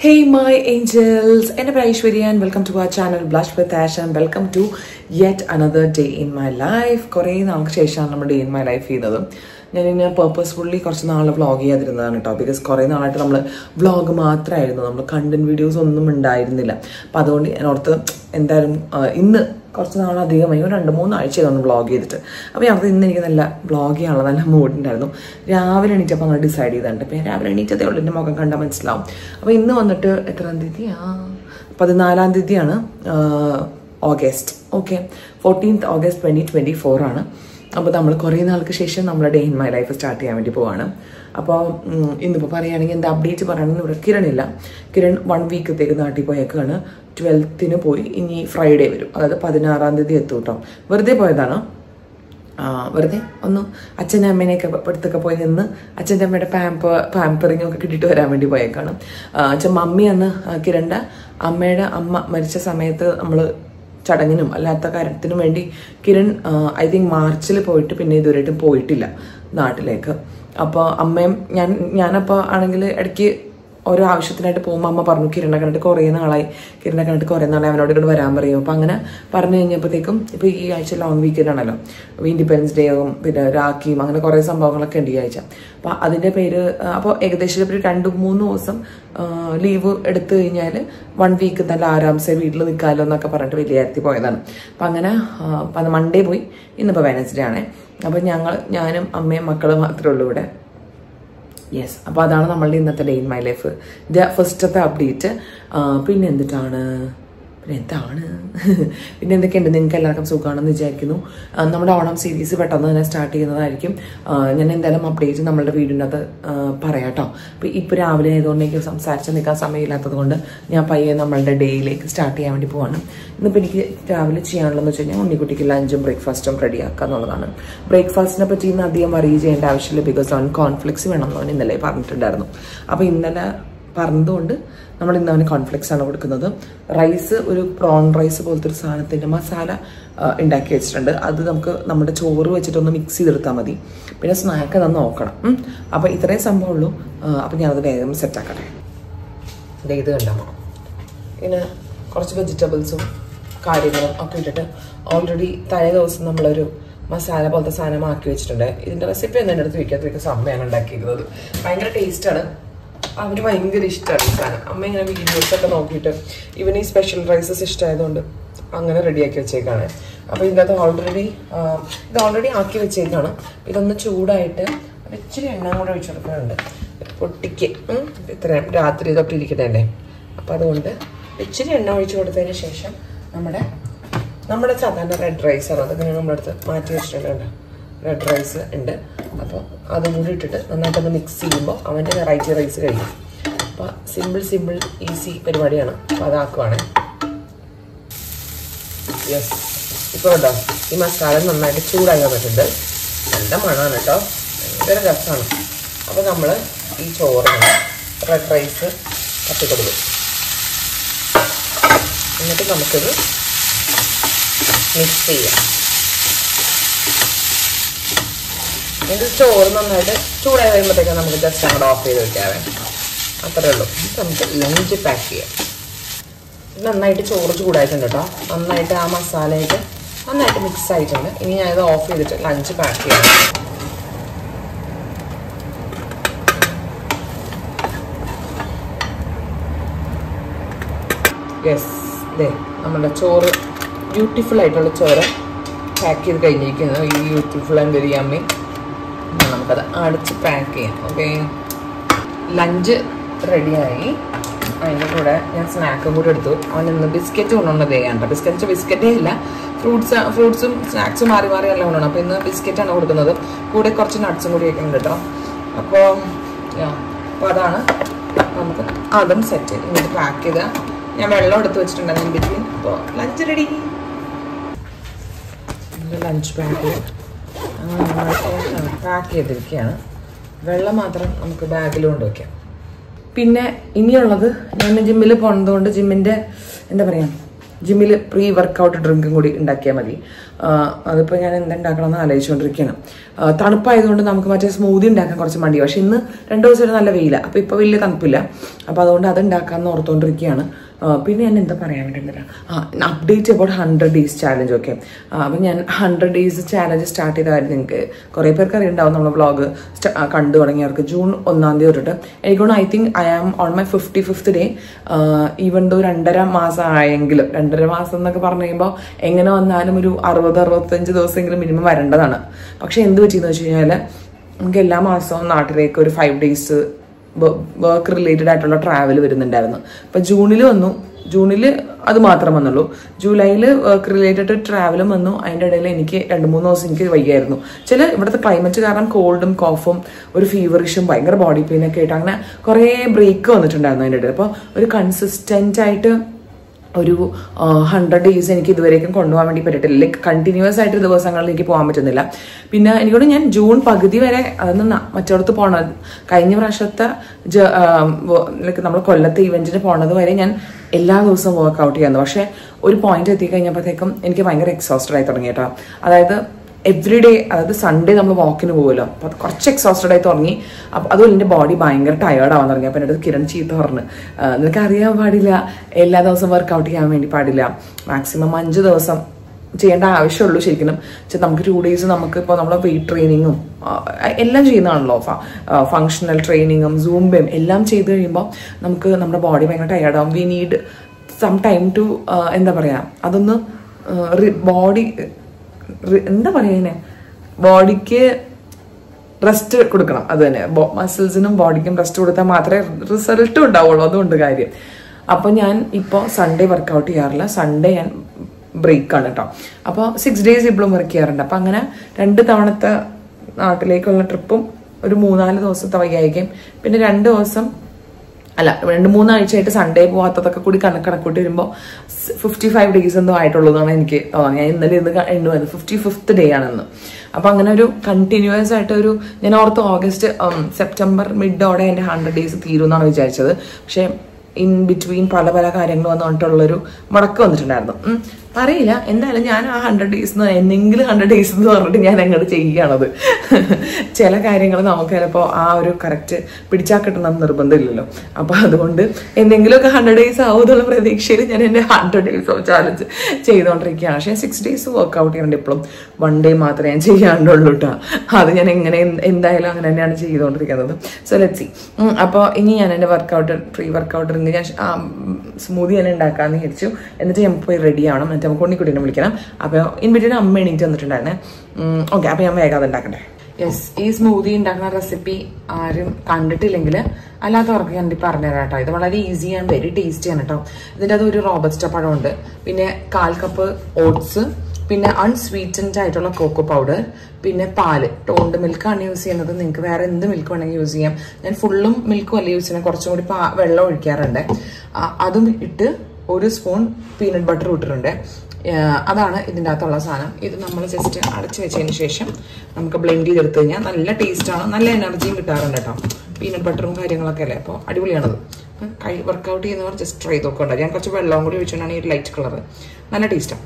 Hey my angels, എൻ്റെ പേര് Aishwarya and welcome to our channel blush with Ash and welcome to yet another day in my life കുറേ നാൾക്ക് ശേഷമാണ് നമ്മൾ day in my life ചെയ്യുന്നത് ഞാൻ ഇങ്ങനെ പേർപ്പസ്ഫുള്ളി കുറച്ച് നാൾ വ്ളോഗ് ചെയ്യാതിരുന്നതാണ് കേട്ടോ ബിക്കോസ് കുറേ നാളായിട്ട് നമ്മൾ വ്ളോഗ് മാത്രമായിരുന്നു നമ്മൾ കണ്ടന്റ് വീഡിയോസ് ഒന്നും ഉണ്ടായിരുന്നില്ല അപ്പം അതുകൊണ്ട് ഞാൻ ഓർത്ത് എന്തായാലും ആ, ഇന്ന് കുറച്ച് നാളധികമായി ഒരു രണ്ട് മൂന്ന് ആഴ്ച ഒന്ന് വ്ളോഗ് ചെയ്തിട്ട് അപ്പോൾ ഞാൻ ഇന്ന് എനിക്ക് നല്ല വ്ളോഗ് ചെയ്യാനുള്ള നല്ല മൂഡ് ഉണ്ടായിരുന്നു രാവിലെ എണീറ്റപ്പോൾ അങ്ങനെ ഡിസൈഡ് ചെയ്തിട്ടുണ്ട് അപ്പോൾ ഞാൻ രാവിലെ എണീറ്റതേ ഉള്ളൂ എൻ്റെ മുഖം കണ്ടാൽ മനസ്സിലാവും അപ്പോൾ ഇന്ന് വന്നിട്ട് എത്രാം തീയതി ആ പതിനാലാം തീയതിയാണ് ആ, August okay fourteenth August twenty twenty four ആണ് അപ്പോൾ നമ്മൾ കുറേ നാൾക്ക് ശേഷം നമ്മുടെ day in my life start ചെയ്യാൻ വേണ്ടി പോവാണ് അപ്പോൾ ഉം, ഇന്നിപ്പോൾ പറയുകയാണെങ്കിൽ എന്താ അപ്ഡേറ്റ് പറയണമെന്ന് ഇവിടെ കിരണില്ല കിരൺ വൺ വീക്കത്തേക്ക് നാട്ടിൽ പോയേക്കാണ് ട്വൽത്തിന് പോയി ഇനി ഫ്രൈഡേ വരും അതായത് പതിനാറാം തീയതി എത്തും കേട്ടോ വെറുതെ പോയതാണ് ആ, വെറുതെ ഒന്ന് അച്ഛൻ്റെ അമ്മേനെയൊക്കെ അടുത്തൊക്കെ പോയി നിന്ന് അച്ഛൻ്റെ അമ്മയുടെ പാമ്പ പാമ്പറിങ് ഒക്കെ കിട്ടിയിട്ട് വരാൻ വേണ്ടി പോയേക്കാണ് ആ, അച്ഛൻ മമ്മി അന്ന് ആ, കിരണിൻ്റെ അമ്മയുടെ അമ്മ മരിച്ച സമയത്ത് നമ്മൾ ചടങ്ങിനും അല്ലാത്ത കാര്യത്തിനും വേണ്ടി കിരൺ ഐ തിങ്ക് മാർച്ചിൽ പോയിട്ട് പിന്നെ ഇതുവരെയായിട്ടും പോയിട്ടില്ല നാട്ടിലേക്ക് അപ്പോൾ അമ്മയും ഞാൻ ഞാനപ്പോൾ ആണെങ്കിൽ ഇടയ്ക്ക് ഓരോ ആവശ്യത്തിനായിട്ട് പോകുമ്പോൾ അമ്മ പറഞ്ഞു കിരണ കണ്ടിട്ട് കുറേ നാളായി കിരണ കണ്ടിട്ട് കുറേ നാളായി അവനോട് ഇങ്ങോട്ട് വരാൻ പറയും അപ്പം അങ്ങനെ പറഞ്ഞു കഴിഞ്ഞപ്പോഴത്തേക്കും ഇപ്പോൾ ഈ ആഴ്ച ലോങ് വീക്കെൻഡ് ആണല്ലോ ഇൻഡിപെൻഡൻസ് ഡേയും പിന്നെ രാഖിയും അങ്ങനെ കുറേ സംഭവങ്ങളൊക്കെ ഉണ്ട് ഈ ആഴ്ച അപ്പം അതിൻ്റെ പേര് അപ്പോൾ ഏകദേശം ഒരു രണ്ട് മൂന്ന് ദിവസം ലീവ് എടുത്തു കഴിഞ്ഞാൽ വൺ വീക്ക് നല്ല ആരാംസെ വീട്ടിൽ നിൽക്കാമല്ലോ എന്നൊക്കെ പറഞ്ഞിട്ട് വിലയിരുത്തി പോയതാണ് അപ്പം അങ്ങനെ മൺഡേ പോയി ഇന്നിപ്പോൾ വെനസ്ഡേ ആണ് അപ്പം ഞങ്ങൾ ഞാനും അമ്മയും മക്കളും മാത്രമേ ഉള്ളൂ ഇവിടെ യെസ് അപ്പോൾ അതാണ് നമ്മളുടെ ഇന്നത്തെ ഡേ ഇൻ മൈ ലൈഫ് ഇത് ഫസ്റ്റത്തെ അപ്ഡേറ്റ് പിന്നെ എന്തിട്ടാണ് പിന്നെ എന്താണ് പിന്നെ എന്തൊക്കെയുണ്ട് നിങ്ങൾക്ക് എല്ലാവർക്കും സുഖമാണെന്ന് വിചാരിക്കുന്നു ആ, നമ്മുടെ ഓണം സീരീസ് പെട്ടെന്ന് തന്നെ സ്റ്റാർട്ട് ചെയ്യുന്നതായിരിക്കും ആ, ഞാൻ എന്തായാലും അപ്ഡേറ്റ് നമ്മളുടെ വീടിനകത്ത് ആ, പറയാം കേട്ടോ അപ്പോൾ ഇപ്പോൾ രാവിലെ ആയതുകൊണ്ട് എനിക്ക് സംസാരിച്ച് നിൽക്കാൻ സമയമില്ലാത്തത് കൊണ്ട് ഞാൻ പയ്യെ നമ്മളുടെ ഡേയിലേക്ക് സ്റ്റാർട്ട് ചെയ്യാൻ വേണ്ടി പോവാണ് ഇന്നിപ്പോൾ എനിക്ക് രാവിലെ ചെയ്യാനുള്ളതെന്ന് വെച്ച് കഴിഞ്ഞാൽ ഉണ്ണിക്കുട്ടിക്ക് ലഞ്ചും ബ്രേക്ക്ഫാസ്റ്റും റെഡിയാക്കുക എന്നുള്ളതാണ് ബ്രേക്ക്ഫാസ്റ്റിനെ പറ്റി ഇന്ന് അധികം വറി ചെയ്യേണ്ട ആവശ്യമില്ല ബിക്കോസ് അവൻ കോൺഫ്ലിക്സ് വേണം എന്ന് അവൻ ഇന്നലെ പറഞ്ഞിട്ടുണ്ടായിരുന്നു അപ്പോൾ ഇന്നലെ പറഞ്ഞതുകൊണ്ട് നമ്മൾ ഇന്ന് അവന് കോൺഫ്ലെക്സ് ആണ് കൊടുക്കുന്നത് റൈസ് ഒരു പ്രോൺ റൈസ് പോലത്തെ ഒരു സാധനത്തിൻ്റെ മസാല ആ, ഉണ്ടാക്കി വെച്ചിട്ടുണ്ട് അത് നമുക്ക് നമ്മുടെ ചോറ് വെച്ചിട്ടൊന്ന് മിക്സ് ചെയ്തെടുത്താൽ മതി പിന്നെ സ്നാക്ക് തന്നെ നോക്കണം ഉം. അപ്പോൾ ഇത്രയും സംഭവമുള്ളൂ അപ്പോൾ ഞാനത് വേഗം സെറ്റാക്കട്ടെ ദേ ഇത് കണ്ടാമോ പിന്നെ കുറച്ച് വെജിറ്റബിൾസും കാര്യങ്ങളും ഒക്കെ ഇട്ടിട്ട് ഓൾറെഡി തലേ ദിവസം നമ്മളൊരു മസാല പോലത്തെ സാധനം ആക്കി വെച്ചിട്ടുണ്ട് ഇതിൻ്റെ റെസിപ്പി ഒന്നും എൻ്റെ അടുത്ത് വയ്ക്കാത്ത വയ്ക്കുന്ന അമ്മയാണ് ഉണ്ടാക്കിയിരിക്കുന്നത് ഭയങ്കര ടേസ്റ്റാണ് അവന് ഭയങ്കര ഇഷ്ടമാണ് ഈ സാധനം അമ്മ ഇങ്ങനെ വീഡിയോസ് ഒക്കെ നോക്കിയിട്ട് ഇവന് ഈ സ്പെഷ്യൽ റൈസസ് ഇഷ്ടമായതുകൊണ്ട് അങ്ങനെ റെഡിയാക്കി വെച്ചേക്കാണ് അപ്പോൾ ഇതിൻ്റെ അകത്ത് ഓൾറെഡി ഇത് ഓൾറെഡി ആക്കി വെച്ചേക്കാണ് ഇതൊന്ന് ചൂടായിട്ട് ഒരു ഇച്ചിരി എണ്ണ കൂടെ ഒഴിച്ചു കൊടുക്കുന്നുണ്ട് പൊട്ടിക്ക് ഉം. ഇത്രയും രാത്രി തൊട്ട് ഇരിക്കണല്ലേ അപ്പോൾ അതുകൊണ്ട് ഇച്ചിരി എണ്ണ ഒഴിച്ചു കൊടുത്തതിന് ശേഷം നമ്മുടെ നമ്മുടെ സാധാരണ റെഡ് റൈസ് ആണ് അതൊക്കെ ഞാൻ നമ്മുടെ അടുത്ത് മാറ്റി വെച്ചിട്ടുണ്ട് റെഡ് റൈസ് ഉണ്ട് അപ്പോൾ അതും കൂടി ഇട്ടിട്ട് നന്നായിട്ടൊന്ന് മിക്സ് ചെയ്യുമ്പോൾ അവൻ്റെ വെറൈറ്റി റൈസ് കഴിയും അപ്പോൾ സിമ്പിൾ സിമ്പിൾ ഈസി പരിപാടിയാണ് അപ്പോൾ അതാക്കുവാണ് യെസ് ഇപ്പോൾ കേട്ടോ ഈ മസാല നന്നായിട്ട് ചൂടായി വന്നിട്ടുണ്ട് നല്ല മണമാണ് കേട്ടോ ഭയങ്കര രസമാണ് അപ്പോൾ നമ്മൾ ഈ ചോറിന് റെഡ് റൈസ് തട്ടിക്കൊടുക്കും എന്നിട്ട് നമുക്കിത് മിക്സ് ചെയ്യാം ഇത് ചോറ് നന്നായിട്ട് ചൂടായി വരുമ്പോഴത്തേക്കും നമുക്ക് ജസ്റ്റ് അങ്ങോട്ട് ഓഫ് ചെയ്ത് വെക്കാവേ അത്രേ ഉള്ളൂ ഇത് നമുക്ക് ലഞ്ച് പാക്ക് ചെയ്യാം ഇത് നന്നായിട്ട് ചോറ് ചൂടായിട്ടുണ്ട് കേട്ടോ നന്നായിട്ട് ആ മസാലയിട്ട് നന്നായിട്ട് മിക്സ് ആയിട്ടുണ്ട് ഇനി ഞാനിത് ഓഫ് ചെയ്തിട്ട് ലഞ്ച് പാക്ക് ചെയ്യാം യെസ് ഇതേ നമ്മുടെ ചോറ് ബ്യൂട്ടിഫുൾ ആയിട്ടുള്ള ചോറ് പാക്ക് ചെയ്ത് കഴിഞ്ഞിരിക്കുന്നത് ഈ ബ്യൂട്ടിഫുൾ ആൻഡ് വെരി അമ്മി നമുക്കത് അടച്ച് പാക്ക് ചെയ്യാം ഓക്കെ ലഞ്ച് റെഡിയായി അതിൻ്റെ കൂടെ ഞാൻ സ്നാക്കും കൂടെ എടുത്തു അവൻ ഇന്ന് ബിസ്ക്കറ്റ് കൊണ്ടുവന്നത് ചെയ്യാണ്ട് ബിസ്ക്കറ്റ് ബിസ്ക്കറ്റേ ഇല്ല ഫ്രൂട്ട്സ് ഫ്രൂട്ട്സും സ്നാക്സും മാറി മാറി എല്ലാം കൊണ്ടുവരണം അപ്പോൾ ഇന്ന് ബിസ്ക്കറ്റാണ് കൊടുക്കുന്നത് കൂടെ കുറച്ച് നട്ട്സും കൂടി ഒക്കെ ഉണ്ട് കേട്ടോ അപ്പോൾ അപ്പോൾ അതാണ് നമുക്ക് അതും സെറ്റ് ഇങ്ങോട്ട് പാക്ക് ചെയ്താൽ ഞാൻ വെള്ളം എടുത്ത് വെച്ചിട്ടുണ്ടായിരുന്നു ബിറ്റ്വീൻ അപ്പോൾ lunch ready lunch bag pack ചെയ്തിരിക്കുകയാണ് വെള്ളം മാത്രം നമുക്ക് ബാഗിൽ കൊണ്ടുവയ്ക്കാം പിന്നെ ഇനിയുള്ളത് ഞാൻ ജിമ്മിൽ പോണതുകൊണ്ട് ജിമ്മിൻ്റെ എന്താ പറയുക ജിമ്മിൽ പ്രീ വർക്കൗട്ട് ഡ്രിങ്കും കൂടി ഉണ്ടാക്കിയാൽ മതി ആ, അതിപ്പോൾ ഞാൻ എന്തുണ്ടാക്കണമെന്ന് ആലോചിച്ചുകൊണ്ടിരിക്കുകയാണ് ആ, തണുപ്പായതുകൊണ്ട് നമുക്ക് മറ്റേ സ്മൂതി ഉണ്ടാക്കാൻ കുറച്ച് മടി പക്ഷെ ഇന്ന് രണ്ട് ദിവസമായിട്ട് നല്ല വെയിലാണ് അപ്പോൾ ഇപ്പോൾ വലിയ തണുപ്പില്ല അപ്പോൾ അതുകൊണ്ട് അത് ഉണ്ടാക്കാമെന്ന് ഓർത്തുകൊണ്ടിരിക്കുകയാണ് ആ, പിന്നെ ഞാൻ എന്താ പറയാൻ വേണ്ടിയിരുന്നില്ല ആ update about hundred days challenge okay അപ്പം ഞാൻ ഹൺഡ്രഡ് ഡേയ്സ് ചാലഞ്ച് സ്റ്റാർട്ട് ചെയ്ത കാര്യം നിങ്ങൾക്ക് കുറേ പേർക്ക് അറിയുണ്ടാവും നമ്മുടെ വ്ളോഗ് കണ്ടു തുടങ്ങിയവർക്ക് ജൂൺ ഒന്നാം തീയതി തൊട്ടിട്ട് എനിക്കൊന്ന് I think I am on my fifty fifth day even though രണ്ടര മാസം ആയെങ്കിലും രണ്ടര മാസം എന്നൊക്കെ പറഞ്ഞു കഴിയുമ്പോൾ എങ്ങനെ വന്നാലും ഒരു അറുപത് അറുപത്തഞ്ച് ദിവസമെങ്കിലും മിനിമം വരേണ്ടതാണ് പക്ഷെ എന്ത് പറ്റിയെന്ന് വെച്ച് കഴിഞ്ഞാൽ നമുക്ക് എല്ലാ മാസവും നാട്ടിലേക്ക് ഒരു ഫൈവ് ഡേയ്സ് വർക്ക് റിലേറ്റഡ് ആയിട്ടുള്ള ട്രാവൽ വരുന്നുണ്ടായിരുന്നു അപ്പൊ ജൂണിൽ വന്നു ജൂണിൽ അത് മാത്രം വന്നുള്ളൂ ജൂലൈയിൽ വർക്ക് റിലേറ്റഡ് ട്രാവലും വന്നു അതിൻ്റെ ഇടയിൽ എനിക്ക് രണ്ട് മൂന്ന് ദിവസം എനിക്ക് വയ്യായിരുന്നു ചില ഇവിടുത്തെ ക്ലൈമറ്റ് കാരണം കോൾഡും കോഫും ഒരു ഫീവറിഷും ഭയങ്കര ബോഡി പെയിൻ ഒക്കെ ആയിട്ട് അങ്ങനെ കുറേ ബ്രേക്ക് വന്നിട്ടുണ്ടായിരുന്നു അതിൻ്റെ ഇടയിൽ അപ്പോൾ ഒരു കൺസിസ്റ്റന്റ് ആയിട്ട് ഒരു ഹൺഡ്രഡ് ഡേയ്സ് എനിക്ക് ഇതുവരേക്കും കൊണ്ടുപോകാൻ വേണ്ടി പറ്റിയിട്ടില്ല ലൈക്ക് കണ്ടിന്യൂസ് ആയിട്ട് ദിവസങ്ങളിൽ എനിക്ക് പോകാൻ പറ്റുന്നില്ല പിന്നെ എനിക്കോട് ഞാൻ ജൂൺ പകുതി വരെ അതൊന്ന് ന- മറ്റിടത്ത് പോണത് കഴിഞ്ഞ പ്രാവശ്യത്തെ ലൈക്ക് നമ്മൾ കൊല്ലത്തെ ഇവന്റിന് പോണത് വരെ ഞാൻ എല്ലാ ദിവസവും വർക്ക്ഔട്ട് ചെയ്യായിരുന്നു പക്ഷേ ഒരു പോയിന്റ് എത്തി കഴിഞ്ഞപ്പോഴത്തേക്കും എനിക്ക് ഭയങ്കര എക്സോസ്റ്റഡ് ആയി തുടങ്ങി കേട്ടോ അതായത് എവറി ഡേ അതായത് സൺഡേ നമ്മൾ വാക്കിന് പോകുമല്ലോ അപ്പോൾ അത് കുറച്ച് എക്സോസ്റ്റഡ് ആയി തുടങ്ങി അപ്പോൾ അതുപോലെ എൻ്റെ ബോഡി ഭയങ്കര ടയേർഡ് ആവാൻ തുടങ്ങി അപ്പോൾ എൻ്റെ അടുത്ത് കിരൺ ചീത്ത പറഞ്ഞു "ആ, നിനക്ക് അറിയാൻ പാടില്ല എല്ലാ ദിവസവും വർക്കൗട്ട് ചെയ്യാൻ വേണ്ടി പാടില്ല മാക്സിമം അഞ്ച് ദിവസം ചെയ്യേണ്ട ആവശ്യമുള്ളൂ ശരിക്കും പക്ഷെ നമുക്ക് ടു ഡേയ്സ് നമുക്ക് ഇപ്പോൾ നമ്മളെ വെയിറ്റ് ട്രെയിനിങ്ങും എല്ലാം ചെയ്യുന്നതാണല്ലോ ഫങ്ഷണൽ ട്രെയിനിങ്ങും സൂംബയും എല്ലാം ചെയ്ത് കഴിയുമ്പോൾ നമുക്ക് നമ്മുടെ ബോഡി ഭയങ്കര ടയേർഡ് ആവും we need some time to എന്താ പറയുക അതൊന്ന് ബോഡി എന്താ പറയുന്നേ ബോഡിക്ക് റെസ്റ്റ് കൊടുക്കണം അത് തന്നെ മസിൽസിനും ബോഡിക്കും റെസ്റ്റ് കൊടുത്താൽ മാത്രമേ റിസൾട്ട് ഉണ്ടാവുള്ളൂ അതുകൊണ്ട് കാര്യം അപ്പൊ ഞാൻ ഇപ്പോൾ സൺഡേ വർക്കൗട്ട് ചെയ്യാറില്ല സൺഡേ ഞാൻ ബ്രേക്ക് ആണ് കേട്ടോ അപ്പോൾ സിക്സ് ഡേയ്സ് ഇപ്പോഴും വർക്ക് ചെയ്യാറുണ്ട് അപ്പൊ അങ്ങനെ രണ്ട് തവണത്തെ നാട്ടിലേക്കുള്ള ട്രിപ്പും ഒരു മൂന്നാല് ദിവസത്തെ വയ്യായിക്കും പിന്നെ രണ്ട് ദിവസം അല്ല രണ്ട് മൂന്നാഴ്ചയായിട്ട് സൺഡേ പോവാത്തതൊക്കെ കൂടി കണക്ക് കണക്കൂട്ടി വരുമ്പോൾ ഫിഫ്റ്റി ഫൈവ് ഡേയ്സ് എന്തോ ആയിട്ടുള്ളതാണ് എനിക്ക് തോന്നുന്നത് ഞാൻ ഇന്നലെ ഇന്ന് എണ്ണുമായിരുന്നു ഫിഫ്റ്റി ഫിഫ്ത്ത് ഡേ ആണെന്ന് അപ്പൊ അങ്ങനെ ഒരു കണ്ടിന്യൂസ് ആയിട്ട് ഒരു ഞാൻ ഓർത്ത് ഓഗസ്റ്റ് സെപ്റ്റംബർ മിഡോടെ എൻ്റെ ഹൺഡ്രഡ് ഡേയ്സ് തീരുമെന്നാണ് വിചാരിച്ചത് പക്ഷേ ഇൻ ബിറ്റ്വീൻ പല പല കാര്യങ്ങൾ വന്ന് പറഞ്ഞിട്ടുള്ളൊരു മുടക്ക് വന്നിട്ടുണ്ടായിരുന്നു ഉം. അറിയില്ല എന്തായാലും ഞാൻ ആ ഹൺഡ്രഡ് ഡേയ്സ് എന്തെങ്കിലും ഹൺഡ്രഡ് ഡേയ്സ് എന്ന് പറഞ്ഞിട്ട് ഞാൻ അങ്ങോട്ട് ചെയ്യുകയാണത് ചില കാര്യങ്ങൾ നമുക്ക് ചിലപ്പോൾ ആ ഒരു കറക്റ്റ് പിടിച്ചാൽ കിട്ടണം നിർബന്ധമില്ലല്ലോ അപ്പൊ അതുകൊണ്ട് എന്തെങ്കിലുമൊക്കെ ഹൺഡ്രഡ് ഡേയ്സ് ആവുമെന്നുള്ള പ്രതീക്ഷയിൽ ഞാൻ എൻ്റെ ഹൺഡ്രഡ് ഡേയ്സ് ഓഫ് ചാലഞ്ച് ചെയ്തുകൊണ്ടിരിക്കുകയാണ് പക്ഷേ സിക്സ് ഡേയ്സ് വർക്ക്ഔട്ട് ചെയ്യാറുണ്ട് ഇപ്പോഴും വൺ ഡേ മാത്രമേ ഞാൻ ചെയ്യാണ്ടുള്ളൂ കേട്ടോ അത് ഞാൻ എങ്ങനെ എന്ത് എന്തായാലും അങ്ങനെ തന്നെയാണ് ചെയ്തുകൊണ്ടിരിക്കുന്നത് സോ ലെറ്റ് സി അപ്പോൾ ഇനി ഞാൻ എൻ്റെ വർക്കൗട്ട് പ്രീ വർക്കൗട്ട് ഇന്ന് ഞാൻ സ്മൂതി തന്നെ ഉണ്ടാക്കാമെന്ന് വിചാരിച്ചു എന്നിട്ട് ഞാൻ പോയി റെഡി ആവണം എന്നിട്ട് നമുക്ക് ഉണ്ണിക്കുട്ടീനെ വിളിക്കണം അപ്പോൾ ഇൻ ബിറ്റ്വീൻ അമ്മ എണീറ്റ് വന്നിട്ടുണ്ടായിരുന്നേ ഓക്കെ അപ്പോൾ ഞാൻ വേഗം അത് ഉണ്ടാക്കട്ടെ യെസ് ഈ സ്മൂതി ഉണ്ടാക്കുന്ന റെസിപ്പി ആരും കണ്ടിട്ടില്ലെങ്കിൽ അല്ലാത്തവർക്ക് ഞാൻ പറഞ്ഞുതരാം കേട്ടോ ഇത് വളരെ ഈസി ആൻഡ് വെരി ടേസ്റ്റി ആണ് കേട്ടോ ഇതിൻ്റെ അത് ഒരു റോബസ്റ്റ പഴമുണ്ട് പിന്നെ കാൽ കപ്പ് ഓട്സ് പിന്നെ അൺസ്വീറ്റൻഡ് ആയിട്ടുള്ള കോക്കോ പൗഡർ പിന്നെ പാല് ടോണ്ട് മിൽക്കാണ് യൂസ് ചെയ്യുന്നത് നിങ്ങൾക്ക് വേറെ എന്ത് മിൽക്ക് വേണമെങ്കിൽ യൂസ് ചെയ്യാം ഞാൻ ഫുള്ളും മിൽക്കും അല്ല യൂസ് ചെയ്യുന്നത് കുറച്ചും കൂടി പാ- വെള്ളം ഒഴിക്കാറുണ്ട് ആ, അതും ഇട്ട് ഒരു സ്പൂൺ പീനട്ട് ബട്ടർ ഇട്ടിട്ടുണ്ട് ഏഹ് അതാണ് ഇതിൻ്റെ അകത്തുള്ള സാധനം ഇത് നമ്മൾ ജസ്റ്റ് അടച്ചു വെച്ചതിന് ശേഷം നമുക്ക് ബ്ലെൻഡ് ചെയ്തെടുത്തു കഴിഞ്ഞാൽ നല്ല ടേസ്റ്റാണ് നല്ല എനർജിയും കിട്ടാറുണ്ട് കേട്ടോ പീനട്ട് ബട്ടറും കാര്യങ്ങളൊക്കെ അല്ലേ അപ്പോൾ അടിപൊളിയാണത് അപ്പം കൈ വർക്കൗട്ട് ചെയ്യുന്നവർ ജസ്റ്റ് ട്രൈ ചെയ്ത് നോക്കണ്ട ഞാൻ കുറച്ച് വെള്ളവും കൂടി ഒഴിച്ചുകൊണ്ടാണ് ഈ ലൈറ്റ് കളർ നല്ല ടേസ്റ്റാണ്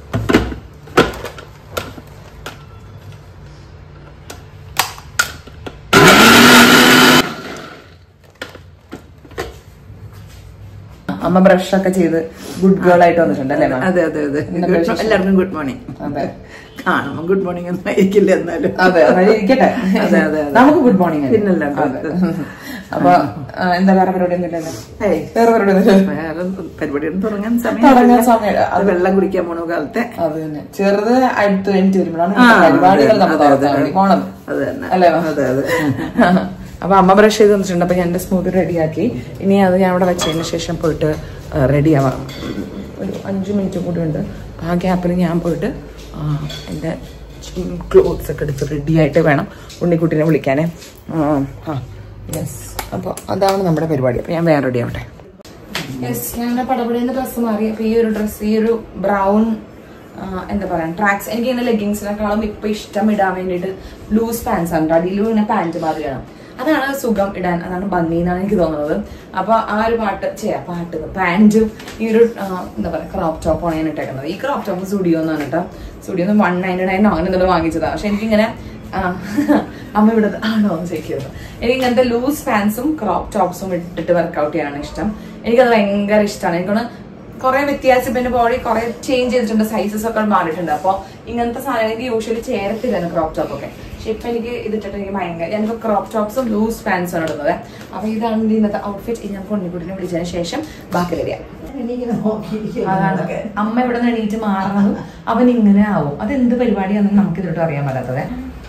അമ്മ ബ്രഷ് ഒക്കെ ചെയ്ത് ഗുഡ് ഗേൾ ആയിട്ട് വന്നിട്ടുണ്ട് അല്ലേ മാം? അതെ അതെ അതെ എന്താ Good- വിശേഷം? എല്ലാവർക്കും ഗുഡ് മോർണിംഗ് അതെ കാണുമ്പോ ഗുഡ് മോർണിംഗ് ഒന്നും ആയിരിക്കില്ല എന്നാലും അതെ അങ്ങനെ ഇരിക്കട്ടെ അതെ, അതെ, അതെ. നമുക്ക് ഗുഡ് മോർണിംഗ് പിന്നല്ല, അതെ അപ്പൊ ആ, എന്താ വേറെ പരിപാടി ഒന്നുമില്ലല്ലോ ഏയ്, വേറെ പരിപാടി ഒന്നുമില്ല വേറെ പരിപാടിയൊന്നും തുടങ്ങാൻ സമയം തുടങ്ങാൻ സമയം അത് വെള്ളം കുടിക്കാൻ പോണ കാലത്തെ അത് തന്നെ ചെറുത് അടുത്ത് എനിക്ക് വരുമ്പോഴാണ് ആ, പരിപാടികൾ അതെ, നമ്മൾ അതെ, തുറക്കാൻ അതെ. വേണ്ടി പോണത് അത് തന്നെ അല്ലേ മാം? അതെ അതെ അപ്പൊ അമ്മ ബ്രഷ് ചെയ്ത് വന്നിട്ടുണ്ട് അപ്പൊ ഞാൻ എന്റെ സ്മൂത്ത് റെഡിയാക്കി ഇനി അത് ഞാൻ അവിടെ വെച്ചതിന് ശേഷം പോയിട്ട് റെഡി ആവാം ഒരു അഞ്ച് മിനിറ്റ് കൂടി ഉണ്ട് ആ ഗ്യാപ്പിൽ ഞാൻ പോയിട്ട് ആ, എൻ്റെ ക്ലോത്ത്സ് ഒക്കെ എടുത്ത് റെഡി ആയിട്ട് വേണം ഉണ്ണിക്കുട്ടീനെ വിളിക്കാനേ യെസ് അപ്പോൾ അതാണ് നമ്മുടെ പരിപാടി അപ്പോൾ ഞാൻ വേറെ റെഡി ആവട്ടെ യെസ് ഞങ്ങളുടെ പടപടിയുടെ ഡ്രസ്സ് മാറി അപ്പോൾ ഈ ഒരു ഡ്രസ്സ് ഈ ഒരു ബ്രൗൺ എന്താ പറയാ ട്രാക്സ് എനിക്ക് ഇങ്ങനെ ലെഗിങ്സിനെക്കാളും ഇപ്പൊ ഇഷ്ടം ഇടാൻ വേണ്ടിയിട്ട് ലൂസ് പാൻസ് ആണ് അടിയിലും ഇങ്ങനെ പാന്റ് മാതിരിയാണ് അതാണ് സുഖം ഇടാൻ അതാണ് ഭംഗി എന്നാണ് എനിക്ക് തോന്നുന്നത് അപ്പൊ ആ ഒരു പാട്ട് ചെയ്യാം പാട്ട് പാന്റും ഈ ഒരു ആ, എന്താ പറയാ ക്രോപ്പ് ടോപ്പാണ് ഞാൻ ഇട്ടേക്കുന്നത് ഈ ക്രോപ്പ് ടോപ്പ് സ്റ്റുഡിയോ എന്നാണ് കേട്ടോ സ്റ്റുഡിയോ വൺ നയൻറ്റി നയൻ അങ്ങനെ എന്തെങ്കിലും വാങ്ങിച്ചതാണ് പക്ഷെ എനിക്കിങ്ങനെ ആ, അമ്മ ഇവിടെ ആണോ എന്ന് ചോദിക്കുന്നത് എനിക്ക് ഇങ്ങനത്തെ ലൂസ് പാൻസും ക്രോപ്പ് ടോപ്സും ഇട്ടിട്ട് വർക്കൗട്ട് ചെയ്യാനാണ് ഇഷ്ടം എനിക്കത് ഭയങ്കര ഇഷ്ടമാണ് എനിക്കൊന്ന് കുറെ വ്യത്യാസം ഇപ്പൊ എന്റെ ബോഡി കുറെ ചേഞ്ച് ചെയ്തിട്ടുണ്ട് സൈസസ് ഒക്കെ മാറിയിട്ടുണ്ട് അപ്പൊ ഇങ്ങനത്തെ സാധനം എനിക്ക് യൂഷ്വലി ചേരത്തില്ല ക്രോപ്പ് ടോപ്പ് ഒക്കെ പക്ഷെ ഇപ്പൊ എനിക്ക് ഇതിട്ടിട്ട് എനിക്ക് ഭയങ്കര ഞാനിപ്പോ ക്രോപ്പ് ടോപ്സും ലൂസ് പാൻസും ആണ് ഇടുന്നത് അപ്പൊ ഇതാണ് എന്റെ ഇന്നത്തെ ഔട്ട്ഫിറ്റ് ഞാൻ കൊണ്ടിക്കുട്ടിനെ വിളിച്ചതിന് ശേഷം ബാക്കി വരിക അതാണ് അമ്മ ഇവിടെ നിന്ന് എണീറ്റ് മാറണതും അവൻ ഇങ്ങനെ ആവും അത് എന്ത് പരിപാടിയാണെന്ന് നമുക്ക് ഇതിലോട്ട് അറിയാൻ പറ്റാത്തത്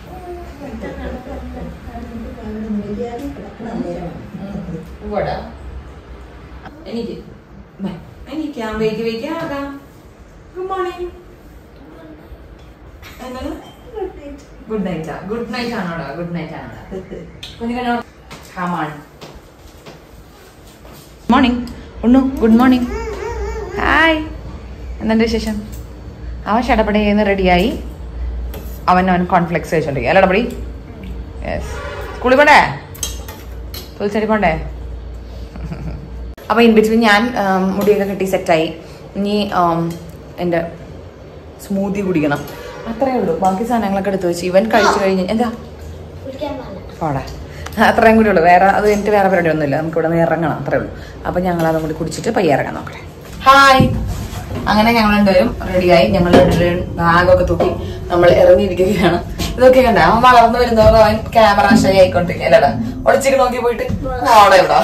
ഇവിടെ എനിക്ക് ബേ, എണീക്കാം വേഗം വേഗം ആകാം ഗുഡ് മോർണിംഗ് എന്താണ് ഗുഡ് നൈറ്റ് ഗുഡ് നൈറ്റ് ആണോടാ ഗുഡ് നൈറ്റ് ആണോടാ കുഞ്ഞിക്കണോ ഹാമാണ് മോർണിംഗ് ഉണ്ണു ഗുഡ് മോർണിംഗ് ഹായ് എന്തുണ്ട് വിശേഷം അവൻ ഷടപ്പടി ചെയ്യുന്ന റെഡിയായി അവൻ അവൻ കോൺഫ്ലെക്സ് കഴിച്ചോണ്ടിരിക്കുക അല്ല ഡപ്പടി യെസ് സ്കൂളിൽ പോണ്ടേ തുളിച്ചടി പോണ്ടേ അപ്പോൾ ഇൻ ബിറ്റ്വീൻ ഞാൻ ആം, മുടിയൊക്കെ കെട്ടി സെറ്റായി ഇനി ആം, എൻ്റെ സ്മൂതി കുടിക്കണം അത്രേ ഉള്ളൂ ബാക്കി സാധനങ്ങളൊക്കെ എടുത്ത് വെച്ച് ഇവൻ കഴിച്ചു കഴിഞ്ഞ് എന്താ പോടാ അത്രയും കൂടി ഉള്ളൂ വേറെ അത് എനിക്ക് വേറെ പരിപാടി ഒന്നുമില്ല നമുക്ക് ഇവിടെ നിന്ന് ഇറങ്ങണം അത്രേ ഉള്ളൂ അപ്പം ഞങ്ങൾ അതും കൂടി കുടിച്ചിട്ട് പയ്യെ ഇറങ്ങാൻ നോക്കട്ടെ ഹായ് അങ്ങനെ ഞങ്ങൾ രണ്ടുപേരും റെഡിയായി ഞങ്ങൾ രണ്ടുപേരും ബാഗൊക്കെ തൂക്കി നമ്മൾ ഇറങ്ങിയിരിക്കുകയാണ് ഇതൊക്കെ കണ്ട അവൻ വളർന്നു വരുന്നവർ അവൻ ക്യാമറ ഷൈ ആയിക്കൊണ്ടിരിക്കുക അല്ലടാ ഒളിച്ചിട്ട് നോക്കി പോയിട്ട് ഓടെ ഇവിടെ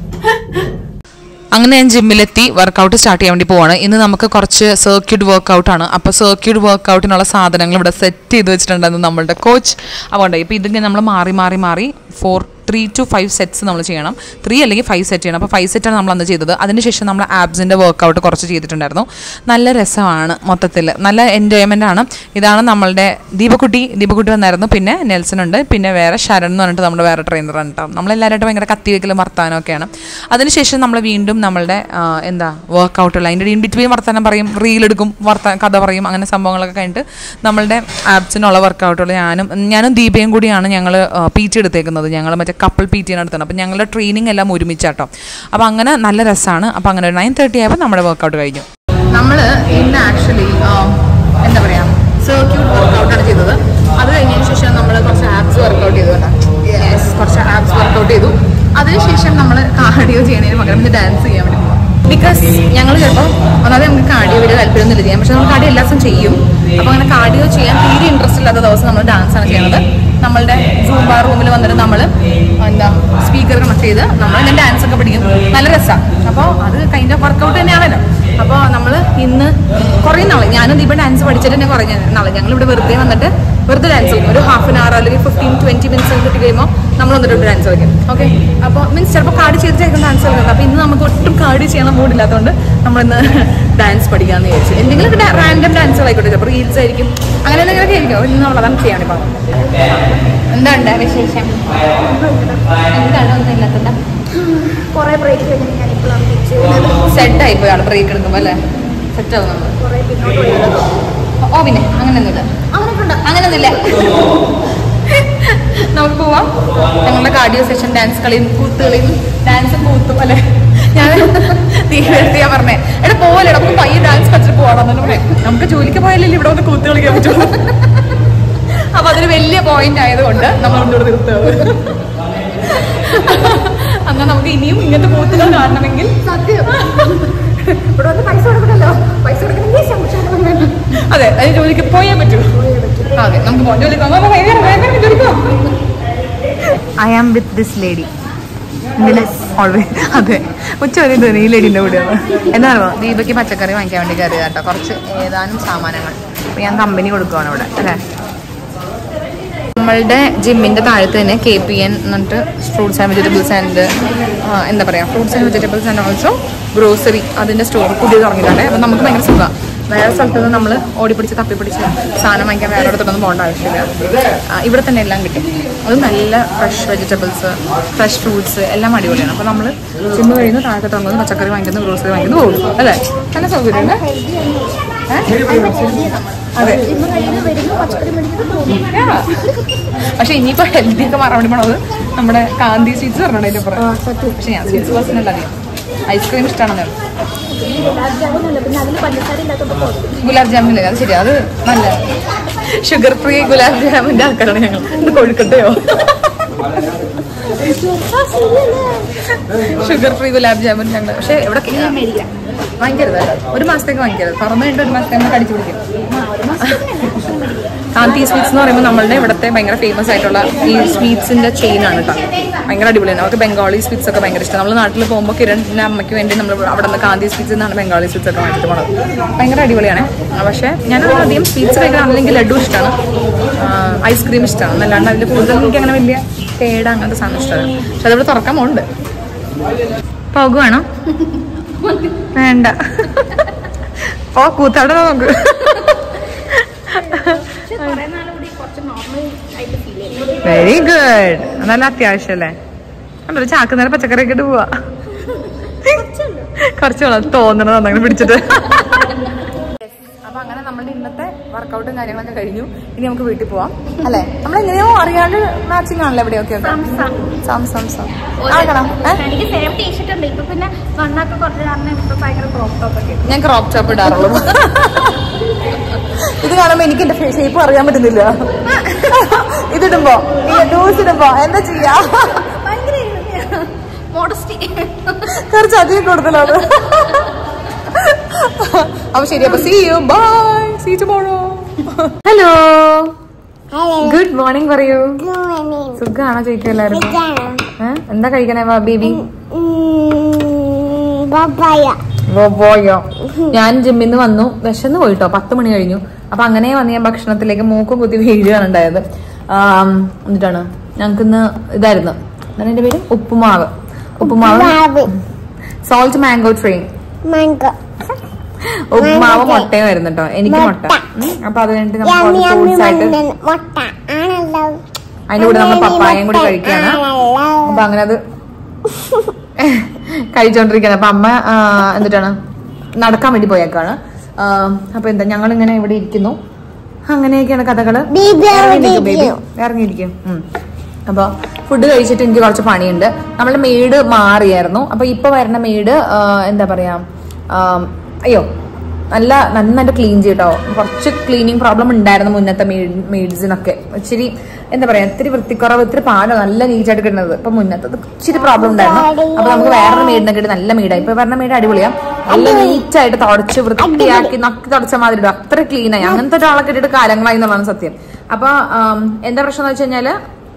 അങ്ങനെ ഞാൻ ജിമ്മിലെത്തി വർക്കൗട്ട് സ്റ്റാർട്ട് ചെയ്യാൻ വേണ്ടി പോവാണ് ഇന്ന് നമുക്ക് കുറച്ച് സർക്യൂട്ട് വർക്കൗട്ട് ആണ് അപ്പോൾ സർക്യൂട്ട് വർക്കൗട്ടിനുള്ള സാധനങ്ങൾ ഇവിടെ സെറ്റ് ചെയ്ത് വെച്ചിട്ടുണ്ടെന്ന് നമ്മളുടെ കോച്ച് അതുകൊണ്ട് ഇപ്പോൾ ഇതിങ്ങനെ നമ്മൾ മാറി മാറി മാറി four three two five sets നമ്മൾ ചെയ്യണം ത്രീ അല്ലെങ്കിൽ ഫൈവ് സെറ്റ് ചെയ്യണം അപ്പോൾ ഫൈവ് സെറ്റാണ് നമ്മൾ അന്ന് ചെയ്തത് അതിനുശേഷം നമ്മൾ ആബ്സിൻ്റെ വർക്കൗട്ട് കുറച്ച് ചെയ്തിട്ടുണ്ടായിരുന്നു നല്ല രസമാണ് മൊത്തത്തിൽ നല്ല എൻജോയ്മെൻ്റ് ആണ് ഇതാണ് നമ്മളുടെ ദീപക്കുട്ടി ദീപക്കുട്ടി വന്നായിരുന്നു പിന്നെ നെൽസൺ ഉണ്ട് പിന്നെ വേറെ ശരൺ എന്ന് പറഞ്ഞിട്ട് നമ്മുടെ വേറെ ട്രെയിനറാണ് കേട്ടോ നമ്മളെല്ലാവരായിട്ട് ഭയങ്കര കത്തി വെക്കലും വർത്താനമൊക്കെയാണ് അതിനുശേഷം നമ്മൾ വീണ്ടും നമ്മളുടെ ആ, എന്താ വർക്കൗട്ടുകൾ അതിൻ്റെ ഇൻ ബിറ്റ്വീൻ വർത്താനം പറയും റീലെടുക്കും വർത്താൻ കഥ പറയും അങ്ങനെ സംഭവങ്ങളൊക്കെ കഴിഞ്ഞിട്ട് നമ്മളുടെ ആപ്സിനുള്ള വർക്കൗട്ടുകൾ ഞാനും ഞാനും ദീപയും കൂടിയാണ് ഞങ്ങൾ പി ടി എടുത്തേക്കുന്നത് ഞങ്ങൾ മറ്റേ കപ്പിൾ പി ടി ആണ് എടുത്തത് അപ്പോൾ ഞങ്ങളുടെ ട്രെയിനിങ് എല്ലാം ഒരുമിച്ചാട്ടോ അപ്പോൾ അങ്ങനെ നല്ല രസമാണ് അപ്പോൾ അങ്ങനെ ഒരു നയൻ തേർട്ടി ആയപ്പോൾ നമ്മുടെ വർക്കൗട്ട് കഴിഞ്ഞു നമ്മൾ ഇന്ന് ആക്ച്വലി എന്താ പറയാ സർക്യൂട്ട് വർക്കൗട്ടാണ് ചെയ്തത് അത് കഴിഞ്ഞതിന് ശേഷം നമ്മൾ കുറച്ച് ആപ്സ് വർക്കൗട്ട് ചെയ്തു കേട്ടോ യെസ് കുറച്ച് ആപ്സ് വർക്കൗട്ട് ചെയ്തു അതിനുശേഷം നമ്മൾ കാർഡിയോ ചെയ്യണതിന് പകരം ഇത് ഡാൻസ് ചെയ്യാൻ വേണ്ടി പോകാം ബിക്കോസ് ഞങ്ങൾ ചിലപ്പോൾ ഒന്നാമത് നമുക്ക് കാർഡിയോ വലിയ താല്പര്യമൊന്നുമില്ല ചെയ്യാൻ പക്ഷെ നമ്മൾ കാർഡിയോ എല്ലാ ദിവസം ചെയ്യും അപ്പോൾ അങ്ങനെ കാർഡിയോ ചെയ്യാൻ തീരെ ഇൻട്രസ്റ്റ് ഇല്ലാത്ത ദിവസം നമ്മൾ ഡാൻസ് ആണ് ചെയ്യുന്നത് നമ്മളുടെ സൂംബ റൂമിൽ വന്നിട്ട് നമ്മൾ എന്താ സ്പീക്കർ കണക്ട് ചെയ്ത് നമ്മൾ ഇങ്ങനെ ഡാൻസ് ഒക്കെ പഠിക്കും നല്ല രസമാണ് അപ്പോൾ അത് കൈൻഡ് ഓഫ് വർക്കൗട്ട് തന്നെയാണല്ലോ അപ്പോൾ നമ്മൾ ഇന്ന് കുറേ നാൾ ഞാനും ദീപ ഡാൻസ് പഠിച്ചിട്ട് തന്നെ കുറേ നാളെ ഞങ്ങൾ ഇവിടെ വെറുതെ വന്നിട്ട് വെറുതെ ഡാൻസ് കളിക്കും ഒരു ഹാഫ് ആൻ അവർ അല്ലെങ്കിൽ ഫിഫ്റ്റീൻ ട്വന്റി മിനിറ്റ്സ് കിട്ടി കഴിയുമ്പോൾ നമ്മൾ വന്നിട്ട് ഡാൻസ് കളിക്കും ഓക്കെ അപ്പോൾ മീൻസ് ചിലപ്പോൾ കാർഡ് ചെയ്തിട്ടായിരിക്കും ഡാൻസ് കളിക്കുന്നത് അപ്പോൾ ഇന്ന് നമുക്ക് ഒട്ടും കാർഡ് ചെയ്യാനുള്ള മൂഡില്ലാത്തതുകൊണ്ട് നമ്മളിന്ന് ഡാൻസ് പഠിക്കാമെന്ന് വിചാരിച്ചു എന്തെങ്കിലും റാൻഡം ഡാൻസുകളായിക്കോട്ടെ ചിലപ്പോൾ റീൽസ് ആയിരിക്കും അങ്ങനെ എന്തെങ്കിലുമൊക്കെ ആയിരിക്കും അപ്പോൾ ഇന്ന് നമ്മളതാണ് ചെയ്യാൻ ഇപ്പോൾ എന്തുണ്ട് വിശേഷം എന്താണ് ഒന്നും ഇല്ലാത്തത് കുറെ ബ്രേക്ക് കഴിഞ്ഞ് ഞാൻ ഇപ്പോഴാണ് തിരിച്ചു വരുന്നത് സെറ്റ് ആയി പോയാണ് ബ്രേക്ക് എടുക്കുമ്പോൾ അല്ലേ സെറ്റ് ആവും നമ്മൾ കുറെ പിന്നോട്ട് പോയത് ഓ പിന്നെ അങ്ങനെയൊന്നുമില്ല അവനൊക്കെ ഉണ്ട് അങ്ങനെയൊന്നുമില്ല നമുക്ക് പോവാം ഞങ്ങളുടെ കാർഡിയോ സെഷൻ ഡാൻസ് കളിയും കൂത്ത് കളിയും ഡാൻസും കൂത്തും അല്ലെ ഞാൻ തീരുമാനത്തിൽ ഞാൻ പറഞ്ഞേ എടാ പോവല്ലേ നമുക്ക് പയ്യെ ഡാൻസ് കളിച്ചിട്ട് പോകണം പറയാം നമുക്ക് ജോലിക്ക് പോയാലല്ലേ ഇവിടെ വന്ന് കൂത്ത് കളിക്കാൻ പറ്റുള്ളൂ അപ്പൊ അതൊരു വലിയ പോയിന്റ് ആയതുകൊണ്ട് നമ്മൾ ഒന്നുകൂടെ നിർത്തുന്നത് എന്നാൽ നമുക്ക് ഇനിയും ഇങ്ങനത്തെ കൂത്തുകൾ കാണണമെങ്കിൽ സത്യം ഇവിടെ വന്ന് പൈസ കൊടുക്കണല്ലോ പൈസ കൊടുക്കണമെങ്കിൽ ശമ്പളം വേണം അതെ അതിന് ജോലിക്ക് പോയേ പറ്റൂ അതെ നമുക്ക് പോകാം ജോലിക്ക് പോകാം അപ്പൊ ഭയങ്കര ഭയങ്കര ജോലിക്ക് പോകാം I am with this lady always അതെ ഉച്ച വരെ തോന്നി ഈ ലേഡിൻ്റെ കൂടെയാണ് എന്താണോ ദീപയ്ക്ക് പച്ചക്കറി വാങ്ങിക്കാൻ വേണ്ടി കയറിയത് കേട്ടോ കുറച്ച് ഏതാനും സാമാനങ്ങൾ അപ്പോൾ ഞാൻ കമ്പനി കൊടുക്കുവാണ് ഇവിടെ അല്ലേ നമ്മളുടെ ജിമ്മിന്റെ താഴത്ത് തന്നെ കെ പി എൻ എന്നിട്ട് ഫ്രൂട്ട്സ് ആൻഡ് വെജിറ്റബിൾസ് ആൻഡ് എന്താ പറയാ fruits and vegetables and also grocery അതിന്റെ സ്റ്റോർ പുതിയത് തുടങ്ങിയിട്ടുണ്ട് അപ്പം നമുക്ക് ഭയങ്കര സുഖമാണ് വേറെ സ്ഥലത്ത് നിന്ന് നമ്മൾ ഓടിപ്പിടിച്ച് തപ്പിപ്പിടിച്ച് സാധനം വാങ്ങിക്കാൻ വേറെ ഇടത്തൊന്നും പോകേണ്ട ആവശ്യമില്ല ആ, ഇവിടെ തന്നെ എല്ലാം കിട്ടും അത് നല്ല ഫ്രഷ് വെജിറ്റബിൾസ് ഫ്രഷ് ഫ്രൂട്ട്സ് എല്ലാം അടിപൊളിയാണ് അപ്പോൾ നമ്മൾ ജിമ്മ് കഴിയുന്നു താഴത്തോട്ട് ഇറങ്ങുന്നു പച്ചക്കറി വാങ്ങിക്കുന്നു ഗ്രോസറി വാങ്ങിക്കുന്നു പോകും അല്ലേ നല്ല സൗകര്യമുണ്ട് അതെ ജിമ്മ് കഴിഞ്ഞ് വരുന്നു പച്ചക്കറി മേടിക്കുന്നു പോകുന്നു പക്ഷെ ഇനിയിപ്പോ ഹെൽത്തി ഒക്കെ മാറാൻ വേണ്ടി പോണത് നമ്മുടെ കാന്തി സ്വീറ്റ്സ് പറഞ്ഞോണ്ട് അതിന്റെ പുറത്ത് പക്ഷെ ഞാൻ സ്വീറ്റ്സ് പേഴ്സൺ അല്ല അധികം ഐസ്ക്രീം ഇഷ്ടമാണെന്ന് ഗുലാബ് ജാമുനല്ല പിന്നെ അതിൽ പഞ്ചസാര ഇല്ലാത്തപ്പോൾ പോകുന്നു ഗുലാബ് ജാമുൻ ഇല്ലേ അത് ശരി അത് നല്ല ഷുഗർ ഫ്രീ ഗുലാബ് ജാമുന്റെ ആൾക്കാരാണ് ഞങ്ങൾ ഇത് കൊഴുക്കട്ടയോ ഷുഗർ ഫ്രീ ഗുലാബ് ജാമുൻ ഞങ്ങൾ പക്ഷെ ഇവിടെ വാങ്ങിക്കരുത് കേട്ടോ. ഒരു മാസത്തേക്ക് വാങ്ങിക്കരുത് തുറന്നു കഴിഞ്ഞിട്ട് ഒരു മാസത്തേക്ക് നമുക്ക് അടിച്ചു പിടിക്കും കാന്തി സ്വീറ്റ്സ് എന്ന് പറയുമ്പോൾ നമ്മളുടെ ഇവിടുത്തെ ഭയങ്കര ഫേമസ് ആയിട്ടുള്ള ഈ സ്വീറ്റ്സിന്റെ ചെയിൻ ആണ് കേട്ടോ ഭയങ്കര അടിപൊളിയാണ് അവർക്ക് ബംഗാളി സ്വീറ്റ്സ് ഒക്കെ ഭയങ്കര ഇഷ്ടം നമ്മൾ നാട്ടിൽ പോകുമ്പോൾ കിരണിന്റെ അമ്മയ്ക്ക് വേണ്ടി നമ്മൾ അവിടെ നിന്ന് കാന്തി സ്വീറ്റ്സ് എന്നാണ് ബംഗാളി സ്വീറ്റ്സ് ഒക്കെ വാങ്ങിച്ചിട്ട് പോണത് ഭയങ്കര അടിപൊളിയാണ് ആ, പക്ഷേ ഞാൻ അധികം സ്വീറ്റ്സ് കഴിക്കണം അല്ലെങ്കിൽ ലഡു ഇഷ്ടമാണ് ഐസ്ക്രീം ഇഷ്ടമാണ് അല്ലാണ്ട് അതിൽ കൂടുതൽ എനിക്ക് അങ്ങനെ വലിയ പേട അങ്ങനത്തെ സാധനം ഇഷ്ടമാണ് പക്ഷെ അതവിടെ തുറക്കാൻ പോകുന്നുണ്ട് പോകുവാണോ വേണ്ട ഓ കൂത്താടെ നോക്ക് പക്ഷെ കുറെ നാളുകൂടി കുറച്ച് നോർമൽ ആയിട്ട് ഫീൽ ചെയ്യും വെരി ഗുഡ് നല്ല അത്യാവശ്യമല്ലേ കണ്ടോ ഒരു ചാക്ക് നേരം പച്ചക്കറി ഒക്കെ ഇട്ട് പോവാ കുറച്ച് വെള്ളം തോന്നണത് അങ്ങനെ പിടിച്ചിട്ട് അപ്പൊ അങ്ങനെ നമ്മളുടെ ഇന്നത്തെ വർക്കൗട്ടും കാര്യങ്ങളൊക്കെ കഴിഞ്ഞു ഇനി നമുക്ക് വീട്ടിൽ പോവാം അല്ലേ നമ്മൾ എങ്ങനെയോ അറിയാണ്ട് മാച്ചിങ് ആണല്ലോ എവിടെയൊക്കെ ഒക്കെ സം സം സം ആക്കണം ഏ? എനിക്ക് സെയിം ടീഷർട്ട് ഉണ്ട് ഇപ്പൊ പിന്നെ വണ്ണൊക്കെ കുറച്ച് കാരണം ഇപ്പൊ ഭയങ്കര ക്രോപ്പ് ടോപ്പ് ഒക്കെ ഞാൻ ക്രോപ്പ് ടോപ്പ് ഇടാറുള്ളൂ ഇത് കാണുമ്പോ എനിക്ക് എന്റെ ഷേപ്പ് അറിയാൻ പറ്റുന്നില്ല ഇതിടുമ്പോ ഈ ലൂസ് ഇടുമ്പോ എന്താ ചെയ്യാ ഭയങ്കര മോഡസ്റ്റി കുറച്ച് അധികം കൂടുതലാണ് അപ്പൊ ശരി അപ്പൊ see you bye see tomorrow hello good morning പറയൂ സുഖാണോ ചോദിക്കും എല്ലാവർക്കും ഏ? എന്താ കഴിക്കണേ ബേബി പോയോ ഞാൻ ജിമ്മിൽ നിന്ന് വന്നു വിശന്ന് പോയിട്ടോ പത്ത് മണി കഴിഞ്ഞു അപ്പൊ അങ്ങനെ വന്ന് ഞാൻ ഭക്ഷണത്തിലേക്ക് മൂക്കും കുത്തി വീഴുകയാണ് ഉണ്ടായത് ആം, എന്നിട്ടാണ് ഞങ്ങൾക്ക് ഇന്ന് ഇതായിരുന്നു എന്താണ് എന്റെ പേര് ഉപ്പുമാവ് ഉപ്പുമാവ് സോൾട്ട് മാംഗോ ട്രെയിൻ ഉപ്പുമാവ് മുട്ടയും ആയിരുന്നു കേട്ടോ എനിക്ക് മുട്ട ഉം, അപ്പൊ അത് കഴിഞ്ഞിട്ട് നമുക്ക് ഫ്രൂട്ട്സ് ആയിട്ട് മുട്ട ആണല്ലോ അതിന്റെ കൂടെ നമ്മൾ പപ്പായയും കൂടി കഴിക്കുകയാണ് അപ്പൊ അങ്ങനെ അത് കഴിച്ചോണ്ടിരിക്കുകയാണ് അപ്പൊ അമ്മ ആ, എന്നിട്ടാണ് നടക്കാൻ വേണ്ടി പോയേക്കാണ് ആ, അപ്പൊ എന്താ ഞങ്ങൾ ഇങ്ങനെ ഇവിടെ ഇരിക്കുന്നു അങ്ങനെയൊക്കെയാണ് കഥകള് ബേബി ഇറങ്ങിയിരിക്കും ബേബി ഇറങ്ങിയിരിക്കും ഉം. അപ്പൊ ഫുഡ് കഴിച്ചിട്ട് എനിക്ക് കുറച്ച് പണിയുണ്ട് നമ്മളെ മെയ്ഡ് മാറിയായിരുന്നു അപ്പൊ ഇപ്പൊ വരുന്ന മെയ്ഡ് എന്താ പറയാ ആ, അയ്യോ നല്ല നന്നായിട്ട് ക്ലീൻ ചെയ്യട്ടോ കുറച്ച് ക്ലീനിങ് പ്രോബ്ലം ഉണ്ടായിരുന്നു മുന്നത്തെ മെയ്ഡ്സിനൊക്കെ ഇച്ചിരി എന്താ പറയാ ഇത്തിരി വൃത്തിക്കുറവ് ഇത്തിരി പാലോ നല്ല നീറ്റായിട്ട് കിട്ടുന്നത് ഇപ്പൊ മുന്നത്തെ ഇച്ചിരി പ്രോബ്ലം ഉണ്ടായിരുന്നു അപ്പൊ നമുക്ക് വേറൊരു മെയ്ഡിനെ കിട്ടി നല്ല മെയ്ഡായി ഇപ്പൊ പറഞ്ഞ മെയ്ഡ് അടിപൊളിയാ നല്ല നീറ്റായിട്ട് തുടച്ച് വൃത്തിയാക്കി നക്കി തുടച്ച മാതിരി ഇടും. അത്ര ക്ലീൻ ആയി അങ്ങനത്തെ ഒരാളെ കിട്ടിയിട്ട് കാലങ്ങളായി എന്നുള്ളതാണ് സത്യം അപ്പൊ ആം, എന്താ പ്രശ്നം എന്ന് വെച്ച് കഴിഞ്ഞാല്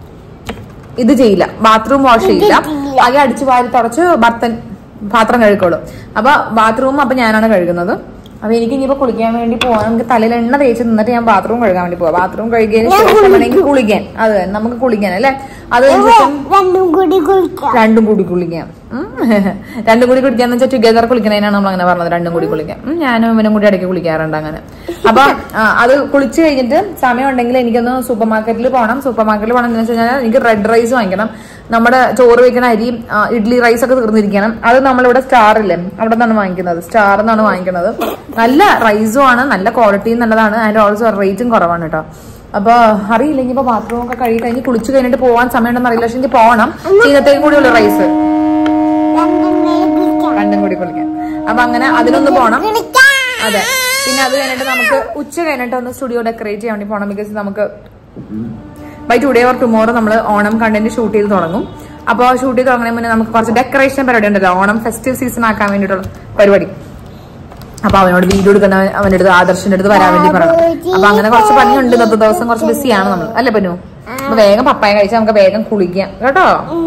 ഇത് ചെയ്യില്ല ബാത്റൂം വാഷ് ചെയ്യില്ല ആകെ അടിച്ചു വാരി തുടച്ച് ഭർത്തൻ പാത്രം കഴുകുള്ളൂ അപ്പൊ ബാത്റൂം അപ്പൊ ഞാനാണ് കഴുകുന്നത് അപ്പൊ എനിക്ക് ഇനിയിപ്പോ കുളിക്കാൻ വേണ്ടി പോവാൻ നമുക്ക് തലയിൽ എണ്ണ തേച്ച് നിന്നിട്ട് ഞാൻ ബാത്റൂം കഴുകാൻ വേണ്ടി പോവാം ബാത്റൂം കഴുകിയതിന് ശേഷം വേണമെങ്കിൽ കുളിക്കാൻ അത് തന്നെ, നമുക്ക് കുളിക്കാൻ അല്ലേ അത് കഴിഞ്ഞ ശേഷം രണ്ടും കൂടി കുളിക്കാം രണ്ടും കൂടി കുളിക്കാം ഉം. രണ്ടും കൂടി കുളിക്കാന്ന് വെച്ചാൽ ടുഗദർ കുളിക്കണേനാണ് നമ്മൾ അങ്ങനെ പറഞ്ഞത് രണ്ടും കൂടി കുളിക്കാം ഉം, ഞാനും ഇവനും കൂടി ഇടയ്ക്ക് കുളിക്കാറുണ്ട് അങ്ങനെ അപ്പൊ ആ, അത് കുളിച്ച് കഴിഞ്ഞിട്ട് സമയം ഉണ്ടെങ്കിൽ എനിക്കൊന്ന് സൂപ്പർ മാർക്കറ്റിൽ പോകണം സൂപ്പർ മാർക്കറ്റിൽ പോകണം എന്ന് വെച്ച് കഴിഞ്ഞാൽ എനിക്ക് റെഡ് റൈസ് വാങ്ങിക്കണം നമ്മുടെ ചോറ് വെക്കുന്ന അരി ആ, ഇഡ്ലി റൈസ് ഒക്കെ തീർന്നിരിക്കണം അത് നമ്മളിവിടെ സ്റ്റാർ ഇല്ലേ അവിടെ നിന്നാണ് വാങ്ങിക്കുന്നത് സ്റ്റാർ എന്നാണ് വാങ്ങിക്കുന്നത് നല്ല റൈസും ആണ് നല്ല ക്വാളിറ്റിയും നല്ലതാണ് അതിന്റെ ഓൾസോ റേറ്റും കുറവാണ് കേട്ടോ അപ്പൊ അറിയില്ല ഇനിയിപ്പോ ബാത്റൂം ഒക്കെ കഴുകി കഴിഞ്ഞ് കുളിച്ചു കഴിഞ്ഞിട്ട് പോവാൻ സമയമുണ്ടെന്ന് അറിയില്ല പക്ഷെ എനിക്ക് പോകണം ചീനത്തേക്കും കൂടി ഉള്ള റൈസ് രണ്ടും കൂടി കുളിക്കാം രണ്ടും കൂടി കുളിക്കാൻ അപ്പൊ അങ്ങനെ അതിനൊന്ന് പോണം കുളിക്കാം അതെ പിന്നെ അത് കഴിഞ്ഞിട്ട് നമുക്ക് ഉച്ച കഴിഞ്ഞിട്ട് ഒന്ന് സ്റ്റുഡിയോ ഡെക്കറേറ്റ് ചെയ്യാൻ വേണ്ടി പോകണം ബിക്കോസ് നമുക്ക് ബൈ ടുഡേ ഓർ ടുമോറോ നമ്മൾ ഓണം കണ്ടന്റ് ഷൂട്ട് ചെയ്ത് തുടങ്ങും അപ്പോൾ ഷൂട്ട് ചെയ്ത് തുടങ്ങുന്നതിന് മുന്നേ നമുക്ക് കുറച്ച് ഡെക്കറേഷൻ പരിപാടി ഉണ്ടല്ലോ ഓണം ഫെസ്റ്റീവ് സീസൺ ആക്കാൻ വേണ്ടിയിട്ടുള്ള പരിപാടി അപ്പൊ അവനോട് വീഡിയോ എടുക്കുന്ന അവന്റെ അടുത്ത് ആദർശിന്റെ അടുത്ത് വരാൻ വേണ്ടി പറയണം അപ്പൊ അങ്ങനെ കുറച്ച് പണിയുണ്ട് ഇന്നത്തെ ദിവസം കുറച്ച് ബിസിയാണ് നമ്മൾ അല്ലേ പനു അപ്പൊ വേഗം പപ്പായ കഴിച്ചാൽ നമുക്ക് വേഗം കുളിക്കാം കേട്ടോ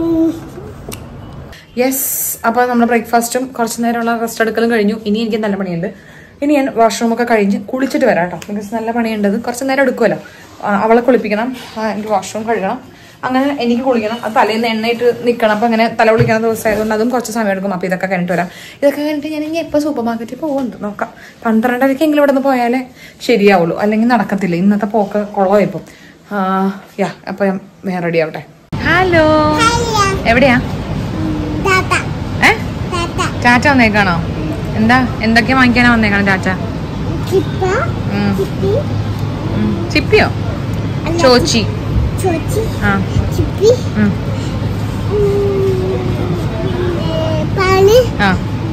യെസ് അപ്പോൾ നമ്മുടെ ബ്രേക്ക്ഫാസ്റ്റും കുറച്ച് നേരമുള്ള റെസ്റ്റ് എടുക്കലും കഴിഞ്ഞു ഇനി എനിക്ക് നല്ല പണിയുണ്ട് ഇനി ഞാൻ വാഷ്റൂം ഒക്കെ കഴിഞ്ഞ് കുളിച്ചിട്ട് വരാം കേട്ടോ ബിക്കോസ് നല്ല പണിയുണ്ട് അത് കുറച്ച് നേരം എടുക്കുമല്ലോ ആ, അവളെ കുളിപ്പിക്കണം ആ, എനിക്ക് വാഷ്റൂം കഴുകണം അങ്ങനെ എനിക്ക് കുളിക്കണം അത് തലേന്ന് എണ്ണയിട്ട് നിൽക്കണം അപ്പം അങ്ങനെ തല കുളിക്കുന്ന ദിവസമായതുകൊണ്ട് അതും കുറച്ച് സമയം എടുക്കും അപ്പോൾ ഇതൊക്കെ കഴിഞ്ഞിട്ട് വരാം ഇതൊക്കെ കഴിഞ്ഞിട്ട് ഞാൻ ഇനി എപ്പോൾ സൂപ്പർ മാർക്കറ്റിൽ പോകുന്നുണ്ട് നോക്കാം പന്ത്രണ്ടരക്കെങ്കിലും ഇവിടെ നിന്ന് പോയാലേ ശരിയാവുള്ളൂ അല്ലെങ്കിൽ നടക്കത്തില്ല ഇന്നത്തെ പോക്ക് കുളമായിപ്പം യാ അപ്പം ഞാൻ വേറെ റെഡി ആവട്ടെ ഹലോ എവിടെയാ താത്ത ഏ താത്ത ടാറ്റ വന്നേക്കാണോ എന്താ എന്തൊക്കെ വാങ്ങിക്കാനാ വന്നേക്കണം ടാറ്റ ചിപ്പ ഉം. ചിപ്പി ഉം. ചിപ്പിയോ അല്ല, ചോച്ചി ചോച്ചി ആ ചിപ്പി ഉം. ഉം, പിന്നെ പാല് ആ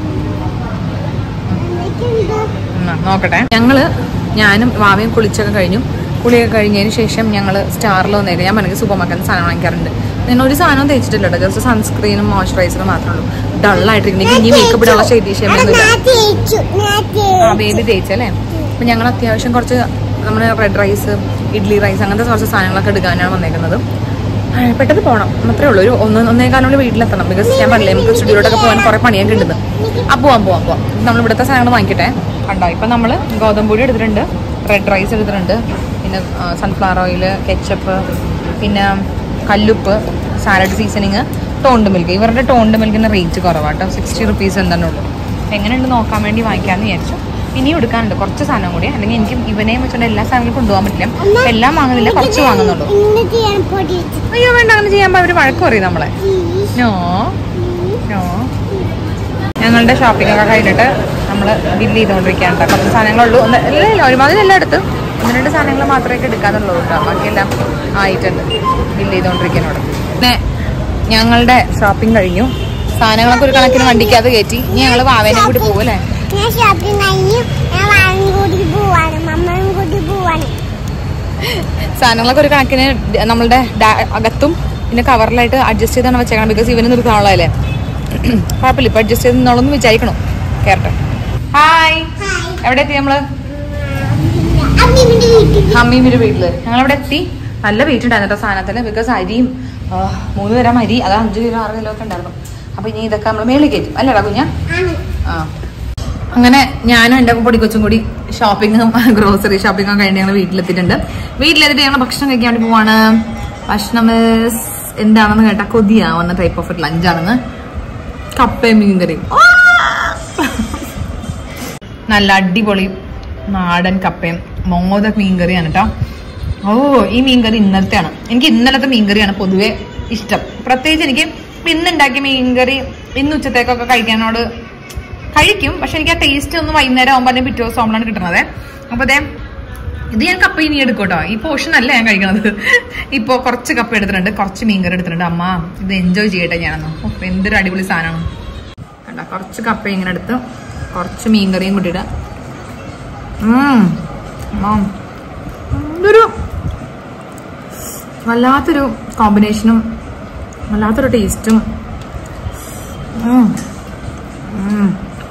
എന്തൊക്കെയുണ്ട് എന്നാ, നോക്കട്ടെ ഞങ്ങള് ഞാനും വാവയും കുളിച്ചൊക്കെ കഴിഞ്ഞു കുളിയൊക്കെ കഴിഞ്ഞതിന് ശേഷം ഞങ്ങൾ സ്റ്റാറിൽ വന്നേരം ഞാൻ പറഞ്ഞ സൂപ്പർ മാർക്കറ്റിൽ സാധനം വാങ്ങിക്കാറുണ്ട് ഞാൻ ഒരു സാധനവും തേച്ചിട്ടില്ല കേട്ടോ ജസ്റ്റ് സൺസ്ക്രീനും മോയ്സ്ചറൈസറും മാത്രമേ ഉള്ളൂ ഡള്ളായിട്ടിരിക്കും ഇനി മേക്കപ്പ് ഇടാനുള്ള ഷെയ്ഡ് അവിടെ ഷെയ്മൊന്നുമില്ല ഞാൻ തേച്ചു ഞാൻ ആ തേച്ചു ബേബി തേച്ചല്ലേ അപ്പം ഞങ്ങൾ അത്യാവശ്യം കുറച്ച് നമ്മുടെ റെഡ് റൈസ് ഇഡ്ലി റൈസ് അങ്ങനത്തെ കുറച്ച് സാധനങ്ങളൊക്കെ എടുക്കാനാണ് വന്നേക്കുന്നത് ആ, പെട്ടെന്ന് പോകണം അത്രേ ഉള്ളൂ ഒരു ഒന്ന് ഒന്നേകാലോട് വീട്ടിലെത്തണം ബിക്കോസ് ഞാൻ പറഞ്ഞില്ലേ നമുക്ക് സ്റ്റുഡിയോയിലൊക്കെ പോകാൻ കുറേ പണിയൊക്കെ ഉണ്ട് ആ പോവാം പോവാം പോവാം നമ്മൾ ഇവിടുത്തെ സാധനങ്ങൾ വാങ്ങിക്കട്ടെ കണ്ടോ ഇപ്പം നമ്മൾ ഗോതമ്പൊടി എടുത്തിട്ടുണ്ട് റെഡ് റൈസ് എടുത്തിട്ടുണ്ട് പിന്നെ സൺഫ്ലവർ ഓയിൽ കെച്ചപ്പ് പിന്നെ കല്ലുപ്പ് സാലഡ് സീസണിങ് ടോണ്ട് മിൽക്ക് ഇവരുടെ ടോണ്ട് മിൽക്കിന് റേറ്റ് കുറവാട്ടോ സിക്സ്റ്റി റുപ്പീസ് എന്താണ് ഉള്ളൂ എങ്ങനെയുണ്ട് നോക്കാൻ വേണ്ടി വാങ്ങിക്കാമെന്ന് വിചാരിച്ചു ഇനിയും എടുക്കാനുണ്ട് കുറച്ച് സാധനം കൂടി അല്ലെങ്കിൽ എനിക്ക് ഇവനെയും വെച്ചുകൊണ്ട് എല്ലാ സാധനങ്ങളും കൊണ്ടുപോകാൻ പറ്റില്ല അപ്പം എല്ലാം വാങ്ങുന്നില്ല കുറച്ച് വാങ്ങുന്നുള്ളൂ ഇന്ന് ചെയ്യാൻ പൊടി അയ്യോ വേണ്ട അങ്ങനെ ചെയ്യാൻ അവർ വഴക്ക് പറയും നമ്മളെ നോ നോ ഞങ്ങളുടെ ഷോപ്പിംഗ് ഒക്കെ കഴിഞ്ഞിട്ട് നമ്മൾ ബില്ല് ചെയ്തുകൊണ്ടിരിക്കുകയാണ് കേട്ടോ കുറച്ച് സാധനങ്ങളുള്ളൂ ഒന്ന് ഇല്ല ഇല്ല ഒരുമാതിരി എല്ലാം എടുത്ത് ഒന്ന് രണ്ട് സാധനങ്ങൾ മാത്രമേ എടുക്കാനുള്ളൂ കേട്ടോ ബാക്കിയെല്ലാം ആയിട്ടുണ്ട് ബില്ല് ചെയ്തുകൊണ്ടിരിക്കാനോട് പിന്നെ ഞങ്ങളുടെ ഷോപ്പിംഗ് കഴിഞ്ഞു സാധനങ്ങളൊക്കെ ഒരു കണക്കിന് വണ്ടിക്കകത്ത് കയറ്റി ഇനി ഞങ്ങൾ വാവേനെ കൂടി പോകും അല്ലേ ഞാൻ ഷോപ്പിംഗ് കഴിഞ്ഞു ഞാൻ വാങ്ങി കൂടി പോവാണ് മമ്മയും കൂടി പോവാണ് സാധനങ്ങളൊക്കെ ഒരു കണക്കിന് ഡ- നമ്മളുടെ ഡാ- അകത്തും പിന്നെ കവറിലായിട്ട് അഡ്ജസ്റ്റ് ചെയ്താണ് വെച്ചേക്കണം ബിക്കോസ് ഇവന് നിർത്താനുള്ളതല്ലേ കുഴപ്പമില്ല ഇപ്പൊ അഡ്ജസ്റ്റ് ചെയ്ത് നിന്നോളൊന്ന് വിചാരിക്കണം കേരട്ടെ ഹായ് എവിടെ എത്തി നമ്മള് അമ്മിന്റെ വീട്ടിൽ അമ്മീമിന്റെ വീട്ടില് ഞങ്ങളിവിടെ എത്തി നല്ല വെയിറ്റ് ഉണ്ടായിരുന്നു കേട്ടോ സാധനത്തിന് ബിക്കോസ് അരിയും ആ, മൂന്ന് തരം അരി അത് അഞ്ച് കിലോ ആറ് കിലോ ഒക്കെ ഉണ്ടായിരുന്നു അപ്പൊ ഇനി ഇതൊക്കെ നമ്മൾ മേളിൽ കയറ്റും അല്ലേടാ കുഞ്ഞ ആണ് ആ അങ്ങനെ ഞാനും എൻ്റെ പൊടിക്കൊച്ചും കൂടി ഷോപ്പിങ്ങും ഗ്രോസറി ഷോപ്പിങ്ങും കഴിഞ്ഞ് ഞങ്ങൾ വീട്ടിലെത്തിയിട്ടുണ്ട് വീട്ടിലെത്തിയിട്ട് ഞങ്ങൾ ഭക്ഷണം കഴിക്കാൻ വേണ്ടി പോവാണ് ഭക്ഷണം is എന്താണെന്ന് കേട്ടാ കൊതിയാവുന്ന ടൈപ്പ് ഓഫ് ലഞ്ചാണെന്ന് കപ്പയും മീൻകറിയും ആ! നല്ല അടിപൊളി നാടൻ കപ്പയും മോത മീൻകറിയാണ് കേട്ടോ ഓ ഈ മീൻകറി ഇന്നലത്തെയാണ് എനിക്ക് ഇന്നലത്തെ മീൻകറിയാണ് പൊതുവെ ഇഷ്ടം പ്രത്യേകിച്ച് എനിക്ക് ഇപ്പൊ ഇന്ന് ഉണ്ടാക്കിയ മീൻകറി ഇന്ന് ഉച്ചത്തേക്കൊക്കെ കഴിക്കാനോട് കഴിക്കും പക്ഷെ എനിക്ക് ആ ടേസ്റ്റ് ഒന്ന് വൈകുന്നേരം ആകുമ്പോൾ അതിന് പിറ്റേ ദിവസം ആകുമ്പോഴാണ് കിട്ടുന്നത് അപ്പൊ അതെ ഇത് ഞാൻ കപ്പ ഇനി എടുക്കും കേട്ടോ ഈ പോർഷൻ അല്ല ഞാൻ കഴിക്കണത് ഇപ്പോൾ കുറച്ച് കപ്പ എടുത്തിട്ടുണ്ട് കുറച്ച് മീൻകറി എടുത്തിട്ടുണ്ട് അമ്മ ഇത് എൻജോയ് ചെയ്യട്ടെ ഞാനൊന്ന് ഓ, എന്തൊരു അടിപൊളി സാധനമാണ് കണ്ട കുറച്ച് കപ്പ ഇങ്ങനെ എടുത്ത് കുറച്ച് മീൻകറിയും കൂട്ടിയിട്ട് ഉം. ഉം. ഇതൊരു വല്ലാത്തൊരു കോമ്പിനേഷനും വല്ലാത്തൊരു ടേസ്റ്റും ഉം. ഉം.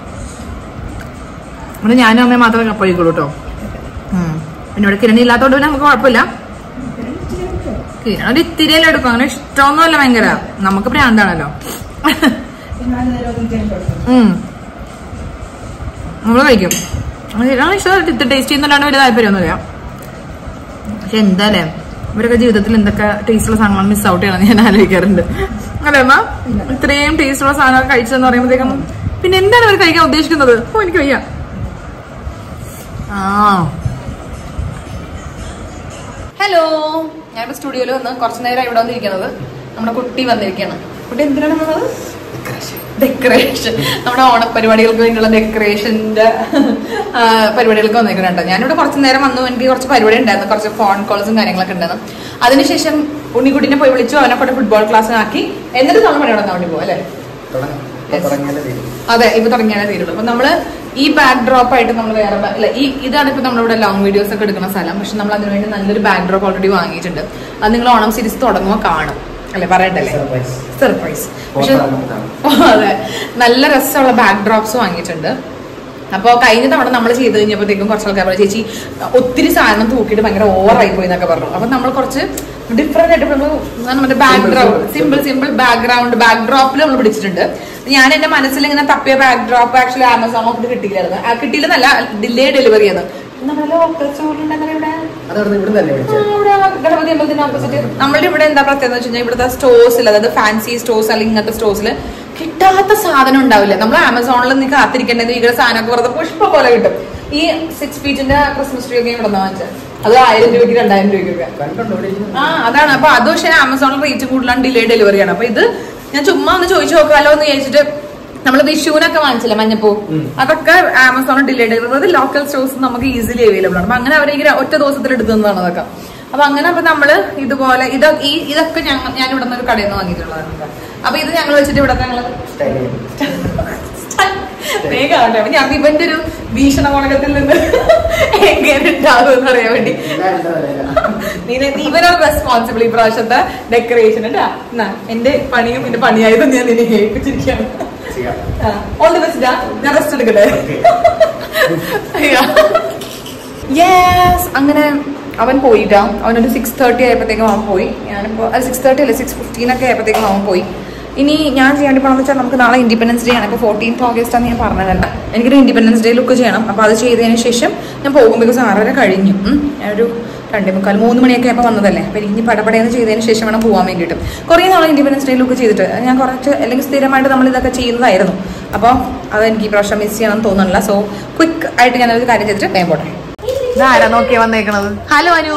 ഇവിടെ ഞാനും അമ്മയും മാത്രമേ കപ്പ കഴിക്കുള്ളൂ കേട്ടോ ഉം. പിന്നെ ഇവിടെ കിരണി ഇല്ലാത്തതുകൊണ്ട് പിന്നെ നമുക്ക് കുഴപ്പമില്ല കിരണ ഒരു ഇത്തിരിയല്ലേ എടുക്കും അങ്ങനെ ഇഷ്ടമൊന്നുമല്ല ഭയങ്കര നമുക്ക് ഭ്രാന്താണല്ലോ ഉം. നമ്മള് കഴിക്കും കിരണ ഇഷ്ടം ടേസ്റ്റ് ചെയ്യുന്നല്ലാണ്ട് വലിയ താല്പര്യമൊന്നുമില്ല പക്ഷെ എന്തായാലേ ഇവരൊക്കെ ജീവിതത്തിൽ എന്തൊക്കെ ടേസ്റ്റുള്ള സാധനങ്ങൾ മിസ് ഔട്ട് ചെയ്യണമെന്ന് ഞാൻ ആലോചിക്കാറുണ്ട് അല്ലേ അമ്മ ഇത്രയും ടേസ്റ്റുള്ള സാധനമൊക്കെ കഴിച്ചതെന്ന് പറയുമ്പോഴത്തേക്കും പിന്നെ എന്താണ് ഇവർ കഴിക്കാൻ ഉദ്ദേശിക്കുന്നത് ഓ എനിക്ക് വയ്യ ആ ഹലോ ഞാനിപ്പോ സ്റ്റുഡിയോയിൽ വന്ന് കുറച്ചു നേരം ഇവിടെ വന്നിരിക്കുന്നത് നമ്മുടെ കുട്ടി വന്നിരിക്കുകയാണ് കുട്ടി എന്തിനാണ് വന്നത് ഡെക്കറേഷൻ നമ്മുടെ ഓണപരിപാടികൾക്ക് വേണ്ടിയുള്ള ഡെക്കറേഷന്റെ പരിപാടികൾക്ക് വന്നിരിക്കുന്നുണ്ട് ഞാനിവിടെ കുറച്ച് നേരം വന്നു എനിക്ക് കുറച്ച് പരിപാടി ഉണ്ടായിരുന്നു കുറച്ച് ഫോൺ കോൾസും കാര്യങ്ങളൊക്കെ ഉണ്ടായിരുന്നു അതിനുശേഷം ഉണ്ണിക്കുട്ടിനെ പോയി വിളിച്ചു അവനെ കൊണ്ട് ഫുട്ബോൾ ക്ലാസ് ആക്കി എന്നിട്ട് നമ്മൾ പണി തുടങ്ങാൻ വേണ്ടി പോകും അല്ലേ അതെ ഇപ്പൊ തുടങ്ങിയാലേ തീരുള്ളൂ അപ്പൊ നമ്മള് ഈ ബാക്ക് ഡ്രോപ്പ് ആയിട്ട് നമ്മൾ വേറെ ബാ- അല്ല ഈ ഇതാണ് ഇപ്പൊ നമ്മളിവിടെ ലോങ് വീഡിയോസ് ഒക്കെ എടുക്കുന്ന സ്ഥലം പക്ഷെ നമ്മൾ അതിനുവേണ്ടി നല്ലൊരു ബാക്ക് ഡ്രോപ്പ് ഓൾറെഡി വാങ്ങിയിട്ടുണ്ട് അത് നിങ്ങൾ ഓണം സീരീസ് തുടങ്ങുമ്പോൾ കാണും അല്ലെ പറയട്ടല്ലേ സർപ്രൈസ് പക്ഷെ അതെ നല്ല രസമുള്ള ബാക്ക് ഡ്രോപ്സ് വാങ്ങിയിട്ടുണ്ട് അപ്പോൾ കഴിഞ്ഞ തവണ നമ്മൾ ചെയ്ത് കഴിഞ്ഞപ്പോഴത്തേക്കും കുറച്ച് ആൾക്കാർ പറഞ്ഞു ചേച്ചി ഒത്തിരി സാധനം തൂക്കിയിട്ട് ഭയങ്കര ഓവറായി പോയി എന്നൊക്കെ പറഞ്ഞു അപ്പൊ നമ്മൾ കുറച്ച് ഡിഫറെന്റ് ആയിട്ട് നമ്മൾ നമ്മുടെ ബാക്ക്ഗ്രൗണ്ട് സിമ്പിൾ സിമ്പിൾ ബാക്ക്ഗ്രൗണ്ട് ബാക്ക് ഡ്രോപ്പിൽ നമ്മൾ പിടിച്ചിട്ടുണ്ട് ഞാൻ എന്റെ മനസ്സിൽ ഇങ്ങനെ തപ്പിയ ബാക്ക് ഡ്രോപ്പ് ആക്ച്വലി ആമസോൺ ഒക്കെ കിട്ടിയില്ലായിരുന്നു ആ, കിട്ടിയില്ലെന്നല്ല ഡിലേ ഡെലിവറി ആണ് നമ്മുടെ ലോക്കൽ സ്റ്റോറിലുണ്ടെന്നല്ല ഇവിടെ അതവിടെ ഇവിടെ തന്നെ ആ, ഇവിടെ ഗണപതി അമ്പലത്തിന്റെ ഓപ്പോസിറ്റ് നമ്മളുടെ ഇവിടെ എന്താ പ്രത്യേകത വെച്ച് കഴിഞ്ഞാൽ ഇവിടുത്തെ സ്റ്റോഴ്സിൽ അതായത് ഫാൻസി സ്റ്റോഴ്സ് അല്ലെങ്കിൽ ഇങ്ങനത്തെ സ്റ്റോഴ്സിൽ കിട്ടാത്ത സാധനം ഉണ്ടാവില്ല നമ്മൾ ആമസോണിൽ നീ കാത്തിരിക്കേണ്ടത് ഇവിടെ സാധനമൊക്കെ വെറുതെ പുഷ്പ പോലെ കിട്ടും ഈ സിക്സ് ഫീറ്റിന്റെ ക്രിസ്മസ് ട്രീ ഒക്കെ ഇവിടെ വാങ്ങിച്ചത് അത് ആയിരം രൂപയ്ക്ക് രണ്ടായിരം രൂപയ്ക്കൊക്കെ കണ്ടുണ്ടോ ഇവിടെ ഇരിക്കുന്നത്? ആ അതാണ് അപ്പൊ അത് പക്ഷേ ആമസോണിൽ റേറ്റ് കൂടുതലാണ് ഡിലേ ഡെലിവറി ആണ് അപ്പൊ ഇത് ഞാൻ ചുമ്മാ ഒന്ന് ചോദിച്ചു നോക്കാലോ എന്ന് വിചാരിച്ചിട്ട് നമ്മൾ വിഷുവിനൊക്കെ വാങ്ങിച്ചില്ല മഞ്ഞപ്പൂ അതൊക്കെ ആമസോണിൽ ഡിലേറ്റ് ചെയ്തത് ലോക്കൽ സ്റ്റോഴ്സ് നമുക്ക് ഈസിലി അവൈലബിൾ ആണ് അപ്പൊ അങ്ങനെ അവരിങ്ങനെ ഒറ്റ ദിവസത്തിൽ എടുക്കുന്നതാണ് അതൊക്കെ അപ്പൊ അങ്ങനെ അപ്പൊ നമ്മള് ഇതുപോലെ ഇത് ഈ ഇതൊക്കെ ഞങ്ങൾ ഞാൻ ഇവിടെ നിന്ന് ഒരു കടയിൽ നിന്ന് വാങ്ങിയിട്ടുള്ളതാണ് കേട്ടോ. അപ്പൊ ഇത് ഞങ്ങൾ വെച്ചിട്ട് ഇവിടെ ഞങ്ങൾ വേഗം അപ്പൊ ഞാൻ ഇവന്റെ ഒരു ഭീഷണമോണകത്തിൽ നിന്ന് എങ്ങനെ ഉണ്ടാവും എന്ന് അറിയാൻ വേണ്ടി നീ ഇവനാണ് റെസ്പോൺസിബിൾ ഈ പ്രാവശ്യത്തെ ഡെക്കറേഷൻ കേട്ടാ എന്നാ എന്റെ പണിയും എന്റെ പണിയായതും ഞാൻ നിന്നെ ഏൽപ്പിച്ചിരിക്കുകയാണ് ഓൾ ദി ബെസ്റ്റ് ഞാൻ റെസ്റ്റ് എടുക്കട്ടെ യെസ് അങ്ങനെ അവൻ പോയിട്ടാ അവനൊരു സിക്സ് തേർട്ടി ആയപ്പോഴത്തേക്കും അവൻ പോയി ഞാനിപ്പോ അത് സിക്സ് തേർട്ടി അല്ല സിക്സ് ഫിഫ്റ്റീൻ ഒക്കെ ആയപ്പോഴത്തേക്കും അവൻ പോയി ഇനി ഞാൻ ചെയ്യാൻ വേണ്ടി പോകണമെന്ന് വെച്ചാൽ നമുക്ക് നാളെ ഇൻഡിപെൻഡൻസ് ഡേ ആണ് ഇപ്പോൾ ഫോർട്ടീൻത്ത് ഓഗസ്റ്റ് ആണ് ഞാൻ പറഞ്ഞതല്ല എനിക്കൊരു ഇൻഡിപെൻഡൻസ് ഡേ ലുക്ക് ചെയ്യണം അപ്പോൾ അത് ചെയ്തതിന് ശേഷം ഞാൻ പോകും ബിക്കോസ് ആറര കഴിഞ്ഞു ഉം. ഞാനൊരു രണ്ടേ മുക്കാൽ മൂന്ന് മണിയൊക്കെ ആയപ്പോൾ വന്നതല്ലേ അപ്പോൾ എനിക്ക് ഇനി പടപടയെന്ന് ചെയ്തതിന് ശേഷം വേണം പോകാൻ വേണ്ടിയിട്ട് കുറേ നാളെ ഇൻഡിപെൻഡൻസ് ഡേ ലുക്ക് ചെയ്തിട്ട് ഞാൻ കുറച്ച് അല്ലെങ്കിൽ സ്ഥിരമായിട്ട് നമ്മൾ ഇതൊക്കെ ചെയ്യുന്നതായിരുന്നു അപ്പോൾ അത് എനിക്ക് ഈ പ്രാവശ്യം മിസ് ചെയ്യണമെന്ന് തോന്നുന്നില്ല സോ ക്വിക്ക് ആയിട്ട് ഞാനൊരു കാര്യം ചെയ്തിട്ട് വേഗം പോട്ടെ ഇതാരാ നോക്കിയാ വന്നേക്കണത് ഹലോ അനു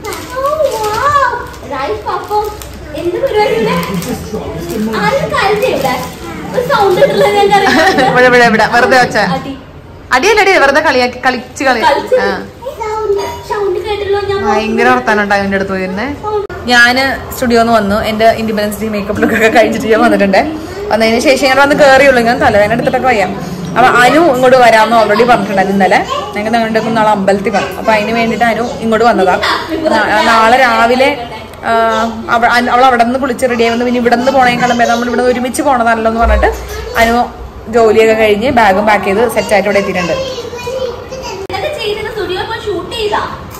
റൈസ് പപ്പം എന്ത് പരിപാടി ഇവിടെ ആരും കരുതി ഇവിടെ ഒരു സൗണ്ട് ഇട്ടില്ല ഞാൻ ഇവിടെ ഇവിടെ ഇവിടെ വെറുതെ വെച്ച അടി അടിയല്ല അടി വെറുതെ കളിയാക്കി കളിച്ച് കളി കളിച്ച് ആ സൗണ്ട് കേട്ടല്ലോ ഞാൻ ഭയങ്കര വർത്താനം അതിന്റെ അടുത്ത് പോയിരുന്നേ ഞാന് സ്റ്റുഡിയോന്ന് വന്നു എന്റെ ഇൻഡിപെൻഡൻസ് ഡേ മേക്കപ്പ് ലുക്ക് ഒക്കെ കഴിച്ചിട്ട് ഞാൻ വന്നിട്ടുണ്ട് വന്നതിന് ശേഷം ഞാൻ വന്ന് കയറിയുള്ളൂ ഞാൻ തലവേന എടുത്തിട്ടൊക്കെ വയ്യാം അപ്പൊ അനു ഇങ്ങോട്ട് വരാമെന്ന് ഓൾറെഡി പറഞ്ഞിട്ടുണ്ടായിരുന്നു ഇന്നലെ ഞങ്ങൾ ഞങ്ങളുടെ നാളെ അമ്പലത്തിൽ വന്നു അപ്പൊ അതിന് വേണ്ടിയിട്ട് അനു ഇങ്ങോട്ട് വന്നതാ നാ- നാളെ രാവിലെ ആ, അവ- അൻ- അവൾ അവിടെ നിന്ന് കുളിച്ച് റെഡി ആയി വന്ന് പിന്നെ ഇവിടെ നിന്ന് പോണേക്കാളും ഭേദം നമ്മൾ ഇവിടെ ഒരുമിച്ച് പോണതാണല്ലോ എന്ന് പറഞ്ഞിട്ട് അനു ജോലിയൊക്കെ കഴിഞ്ഞ് ബാഗും പാക്ക് ചെയ്ത് സെറ്റ് ആയിട്ട് ഇവിടെ എത്തിയിട്ടുണ്ട് ഇതൊക്കെ ചെയ്തിട്ട് സ്റ്റുഡിയോ പോയി ഷൂട്ട് ചെയ്താ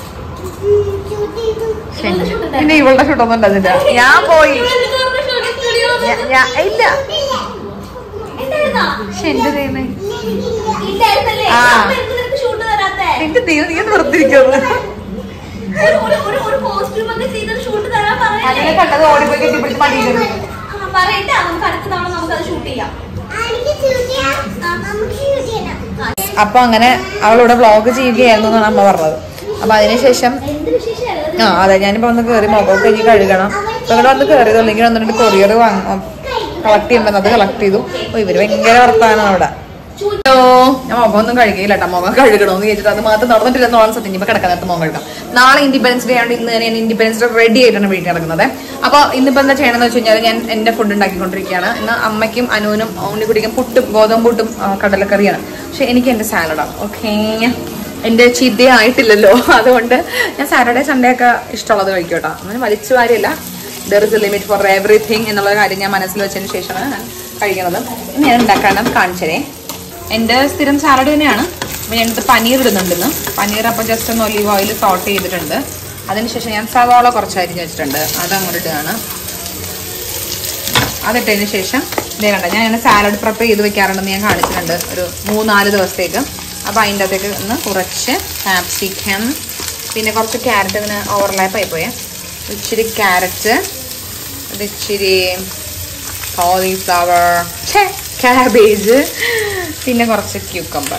ഇവളുടെ shoot ഉണ്ടായിരുന്നു. പിന്നെ ഇവളുടെ ഷൂട്ടൊന്നും ഉണ്ടായിരുന്നില്ല ഞാൻ പോയി ഇവളുടെ studio ഞാ- ഞാ- ഇല്ല ഉണ്ടായിരുന്നാ? പക്ഷെ എന്റെ ദൈവമേ ഇല്ലായിരുന്നല്ലേ? ആ. അപ്പൊ എന്ത് നിനക്ക് shoot തരാത്തെ? എന്റെ ദൈവം നീ നിർത്തിരിക്കുന്നു ഒരു- ഒരു- ഒരു- ഒരു costume ഒക്കെ ചെയ്തൊരു shoot തരാൻ പറയല്ലേ? അങ്ങനെ കണ്ടത് ഓടിപ്പോയി കെട്ടിപ്പിടിച്ച് മടിയിലിരുന്നു ആ, പറയട്ടെ നമുക്ക് അടുത്ത തവണ നമുക്ക് അത് ഷൂട്ട് ചെയ്യാം അപ്പൊ അങ്ങനെ അവളിവിടെ വ്ളോഗ് ചെയ്യുകയായിരുന്നു എന്നാണ് അമ്മ പറഞ്ഞത് അപ്പൊ അതിനുശേഷം എന്ത് വിശേഷമാണ് ആ അതെ ഞാനിപ്പോ വന്ന് കയറി മുഖമൊക്കെ എനിക്ക് കഴുകണം ഇപ്പൊ ഇവിടെ വന്ന് കയറിയത് അല്ലെങ്കിൽ ഒന്ന് രണ്ട് കൊറിയർ വാങ്ങും കളക്ട് ചെയ്യുമ്പോൾ അത് കളക്ട് ചെയ്തു ഓ ഇവര് ഭയങ്കര വർത്താനം അവിടെ ഹലോ ഞാൻ മുഖമൊന്നും കഴുകിയില്ല കേട്ടോ മുഖം കഴുകണമെന്ന് ചോദിച്ചിട്ട് അത് മാത്രം നടന്നിട്ടില്ല എന്നാണ് സത്യം ഇപ്പൊ കിടക്കാൻ നേരത്തെ മുഖം കഴുകാം നാളെ ഇൻഡിപെൻഡൻസ് ഡേ ആയതുകൊണ്ട് ഇന്ന് തന്നെ ഞാൻ ഇൻഡിപെൻഡൻസ് ഡേ റെഡി ആയിട്ടാണ് വീട്ടിൽ നടക്കുന്നത് അപ്പൊ ഇന്നിപ്പോ എന്താ ചെയ്യണമെന്ന് വെച്ച് കഴിഞ്ഞാൽ ഞാൻ എന്റെ ഫുഡ് ഉണ്ടാക്കിക്കൊണ്ടിരിക്കുകയാണ് ഇന്ന് അമ്മയ്ക്കും അനുവിനും ഉണ്ണി കുടിക്കും പുട്ടും ഗോതമ്പ് പുട്ടും ആ, കടലക്കറിയാണ് പക്ഷെ എനിക്ക് എന്റെ സാലഡാണ് ഓക്കേ എന്റെ ചിതയായിട്ടില്ലല്ലോ അതുകൊണ്ട് ഞാൻ സാറ്റർഡേ സൺഡേ ഒക്കെ ഇഷ്ടമുള്ളത് കഴിക്കും കേട്ടോ അങ്ങനെ വലിച്ചു വാരിയല്ല there is a limit for everything എന്നുള്ള കാര്യം ഞാൻ മനസ്സിൽ വെച്ചതിന് ശേഷമാണ് ഞാൻ കഴിക്കുന്നത് ഇനി ഞാൻ ഉണ്ടാക്കാനും കാണിച്ചതേ എൻ്റെ സ്ഥിരം സാലഡ് തന്നെയാണ് അപ്പോൾ ഞാനിത് പനീർ ഇടുന്നുണ്ട് ഇന്ന് പനീർ അപ്പോൾ ജസ്റ്റ് ഒന്ന് ഒലീവ് ഓയിൽ സോട്ട് ചെയ്തിട്ടുണ്ട് അതിനുശേഷം ഞാൻ സവാള കുറച്ച് അരിഞ്ഞ് വെച്ചിട്ടുണ്ട് അത് അങ്ങോട്ട് ഇടുകയാണ് അതിട്ടതിന് ശേഷം ഇതേ കണ്ട ഞാൻ ഇങ്ങനെ സാലഡ് പ്രിപ്പയർ ചെയ്ത് വെക്കാറുണ്ടെന്ന് ഞാൻ കാണിച്ചിട്ടുണ്ട് ഒരു മൂന്നാല് ദിവസത്തേക്ക് അപ്പോൾ അതിൻ്റെ അകത്തേക്ക് ഒന്ന് കുറച്ച് കാപ്സിക്കം പിന്നെ കുറച്ച് ക്യാരറ്റ് ഇങ്ങനെ ഓവർലാപ്പ് ആയിപ്പോയേ ഇച്ചിരി ക്യാരറ്റ് അത് ഇച്ചിരി കോളിഫ്ലവർ ക്യാബേജ് പിന്നെ കുറച്ച് ക്യൂക്കമ്പർ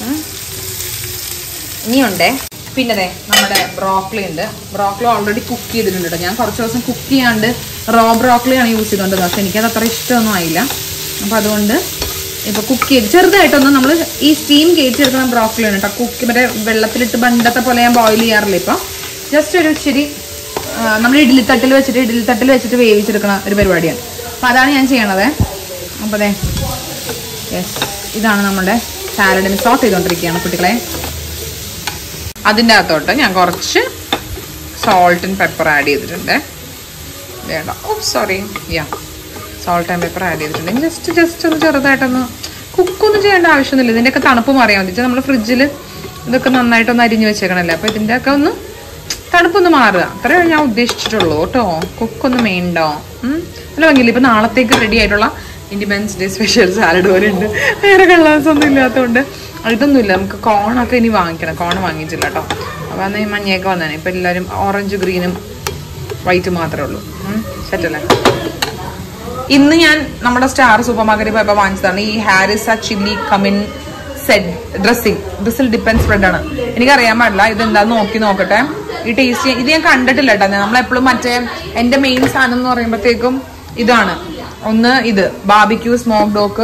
ഇനിയുണ്ടേ പിന്നെ അതെ നമ്മുടെ ബ്രോക്കളി ഉണ്ട് ബ്രോക്കളി ഓൾറെഡി കുക്ക് ചെയ്തിട്ടുണ്ട് കേട്ടോ ഞാൻ കുറച്ച് ദിവസം കുക്ക് ചെയ്യാണ്ട് റോ ബ്രോക്കളിയാണ് യൂസ് ചെയ്തുകൊണ്ടത് പക്ഷെ എനിക്കത് അത്ര ഇഷ്ടമൊന്നും ആയില്ല അപ്പം അതുകൊണ്ട് ഇപ്പൊ കുക്ക് ചെയ്ത് ചെറുതായിട്ടൊന്നും നമ്മൾ ഈ സ്റ്റീം കയറ്റിയെടുക്കുന്ന ബ്രോക്കളിയാണ് കേട്ടോ കുക്ക് മറ്റേ വെള്ളത്തിലിട്ട് പണ്ടത്തെ പോലെ ഞാൻ ബോയിൽ ചെയ്യാറില്ല ഇപ്പൊ ജസ്റ്റ് ഒരു ഇച്ചിരി നമ്മൾ ഇഡ്ഡലിത്തട്ടിൽ വെച്ചിട്ട് ഇഡ്ഡലിത്തട്ടിൽ വെച്ചിട്ട് വേവിച്ചെടുക്കുന്ന ഒരു പരിപാടിയാണ് അപ്പം അതാണ് ഞാൻ ചെയ്യണത് അപ്പോൾ അതെ യെസ് ഇതാണ് നമ്മുടെ സാലഡിന് സോട്ട് ചെയ്തുകൊണ്ടിരിക്കുകയാണ് കുട്ടികളെ അതിൻ്റെ അകത്തോട്ട് ഞാൻ കുറച്ച് സോൾട്ട് ആൻഡ് പെപ്പർ ആഡ് ചെയ്തിട്ടുണ്ട് വേണ്ട oh sorry ya salt and pepper add ചെയ്തിട്ടുണ്ട് ജസ്റ്റ് ജസ്റ്റ് ഒന്ന് ചെറുതായിട്ടൊന്ന് കുക്കൊന്നും ചെയ്യേണ്ട ആവശ്യമൊന്നുമില്ല ഇതിൻ്റെയൊക്കെ തണുപ്പ് മാറിയാൽ മതി നമ്മൾ ഫ്രിഡ്ജിൽ ഇതൊക്കെ നന്നായിട്ടൊന്ന് അരിഞ്ഞു വെച്ചേക്കണല്ലേ അപ്പോൾ ഇതിൻ്റെയൊക്കെ ഒന്ന് തണുപ്പൊന്ന് മാറുക അത്രേ ഞാൻ ഉദ്ദേശിച്ചിട്ടുള്ളൂ കേട്ടോ കുക്കൊന്നും വേണ്ടോ ഉം. നല്ല ഭംഗിയില്ല ഇപ്പം നാളത്തേക്ക് റെഡി ആയിട്ടുള്ള ഇൻഡിപെൻഡൻസ് ഡേ സ്പെഷ്യൽ സാലഡ് പോലെ ഉണ്ട് വേറെ കളേഴ്സ് ഒന്നും ഇല്ലാത്തതുകൊണ്ട് ഇതൊന്നുമില്ല നമുക്ക് കോണൊക്കെ ഇനി വാങ്ങിക്കണം കോൺ വാങ്ങിച്ചില്ല കേട്ടോ അപ്പോൾ അന്ന് ഈ മഞ്ഞയൊക്കെ വന്നേനെ ഇപ്പം എല്ലാവരും ഓറഞ്ച് ഗ്രീനും വൈറ്റ് മാത്രമേ ഉള്ളൂ സെറ്റല്ലേ ഇന്ന് ഞാൻ നമ്മുടെ സ്റ്റാർ സൂപ്പർ മാർക്കറ്റിൽ പോയപ്പോൾ വാങ്ങിച്ചതാണ് ഈ harissa chilli cumin seed dressing ഡ്രസ്സിൽ ഡിപ്പെൻഡ് സ്പ്രെഡ് ആണ് എനിക്കറിയാൻ പാടില്ല ഇത് എന്താന്ന് നോക്കി നോക്കട്ടെ ഈ ടേസ്റ്റ് ഇത് ഞാൻ കണ്ടിട്ടില്ല കേട്ടോ നമ്മളെപ്പോഴും മറ്റേ എന്റെ മെയിൻ സാധനം എന്ന് പറയുമ്പോഴത്തേക്കും ഇതാണ് ഒന്ന് ഇത് ബാബിക്യൂ സ്മോക്ക് ഡോക്ക്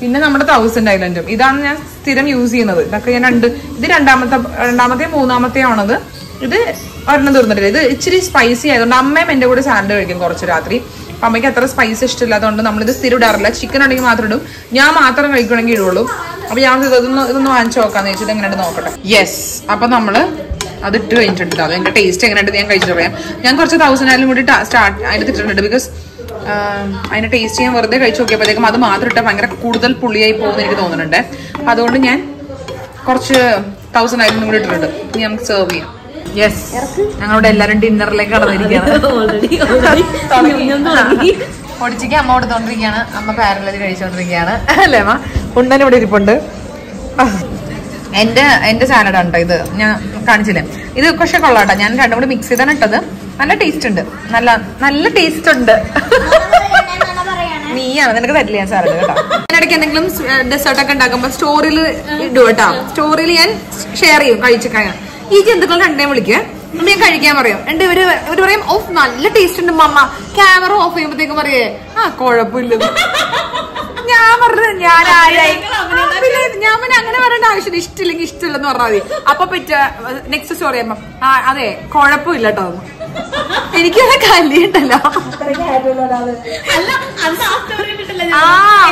പിന്നെ നമ്മുടെ തൗസൻഡ് ഐലൻഡും ഇതാണ് ഞാൻ സ്ഥിരം യൂസ് ചെയ്യുന്നത് ഇതൊക്കെ ഞാൻ രണ്ട് ഇത് രണ്ടാമത്തെ രണ്ടാമത്തെ മൂന്നാമത്തെ ആണത് ഇത് ഒരെണ്ണം തീർന്നിട്ടില്ല ഇത് ഇച്ചിരി സ്പൈസി ആയതുകൊണ്ട് അമ്മയും എന്റെ കൂടെ സാലഡ് കഴിക്കും കുറച്ച് രാത്രി അപ്പൊ അമ്മയ്ക്ക് അത്ര സ്പൈസ് ഇഷ്ടമില്ലാത്തതുകൊണ്ട് നമ്മളിത് സ്ഥിരം ഇടാറില്ല ചിക്കൻ ഉണ്ടെങ്കിൽ മാത്രം ഇടും ഞാൻ മാത്രം കഴിക്കണമെങ്കിൽ ഇടുള്ളൂ അപ്പൊ ഞാൻ ഇത് ഇതൊന്ന് ഇതൊന്ന് വാങ്ങിച്ചു നോക്കാന്ന് വെച്ചാൽ ഇത് എങ്ങനെയുണ്ട് നോക്കട്ടെ യെസ് അപ്പൊ നമ്മള് അത് ഇട്ട് കഴിഞ്ഞിട്ടുണ്ട് അത് എന്റെ ടേസ്റ്റ് എങ്ങനെയുണ്ട് ഞാൻ കഴിച്ചിട്ട് പറയാം ഞാൻ കുറച്ച് തൗസൻഡ് ആയാലും കൂടി സ്റ്റാർട്ട് അതിനെത്തിട്ടുണ്ട് ബിക്കോസ് അതിന്റെ ടേസ്റ്റ് ഞാൻ വെറുതെ കഴിച്ചു നോക്കിയപ്പോഴത്തേക്കും അത് മാത്രം ഇട്ടാൽ ഭയങ്കര കൂടുതൽ പുളിയായി പോകുമെന്ന് എനിക്ക് തോന്നുന്നുണ്ട് അപ്പൊ അതുകൊണ്ട് ഞാൻ കുറച്ച് തൗസൻഡ് ആയാലും കൂടി ഇട്ടിട്ടുണ്ട് ഇനി നമുക്ക് സെർവ് ചെയ്യാം യെസ് ഞങ്ങളുടെ എല്ലാരും ഡിന്നറിലേക്ക് കടന്നിരിക്കുകയാണ് പൊടിച്ചിക്ക് അമ്മ കൊടുത്തോണ്ടിരിക്കുകയാണ് അമ്മ പാരലത് കഴിച്ചോണ്ടിരിക്കുകയാണ് അല്ലേ അമ്മ ഉണ്ണൻ ഇവിടെ ഇരിപ്പുണ്ട് എന്റെ എന്റെ സാലഡാണ് കേട്ടോ ഇത് ഞാൻ കാണിച്ചില്ലേ ഇത് പക്ഷെ കൊള്ളാട്ടോ ഞാൻ രണ്ടും കൂടി മിക്സ് ചെയ്താണ് ഇട്ടത് നല്ല ടേസ്റ്റ് ഉണ്ട് നല്ല നല്ല ടേസ്റ്റ് ഉണ്ട് നീയാണ് നിനക്ക് തരില്ല ഞാൻ സാലഡ് കേട്ടോ ഞാനിടയ്ക്ക് എന്തെങ്കിലും ഡെസേർട്ട് ഒക്കെ ഉണ്ടാക്കുമ്പോ സ്റ്റോറിയിൽ ഇടും കേട്ടോ സ്റ്റോറിയിൽ ഞാൻ ഷെയർ ചെയ്യും കഴിച്ചൊക്കെ ഈ ജന്തുക്കൾ രണ്ടേ വിളിക്കുക അപ്പൊ ഞാൻ കഴിക്കാൻ പറയും എന്നിട്ട് ഇവര് ഇവര് പറയും ഓ നല്ല ടേസ്റ്റ് ഉണ്ട് മമ്മ ക്യാമറ ഓഫ് ചെയ്യുമ്പോഴത്തേക്കും പറയേ ആ കുഴപ്പമില്ല ഞാൻ പറഞ്ഞത് ഞാൻ ആരായി ആ, പിന്നെ ഞാൻ പിന്നെ അങ്ങനെ പറയേണ്ട ആവശ്യമില്ല ഇഷ്ടമില്ലെങ്കിൽ ഇഷ്ടമില്ലെന്ന് പറഞ്ഞാൽ മതി അപ്പൊ പറ്റ നെക്സ്റ്റ് സ്റ്റോറി ആകുമ്പോ ആ അതെ കുഴപ്പമില്ല കേട്ടോ എനിക്ക് കല്ലിയുണ്ടല്ലോ ആ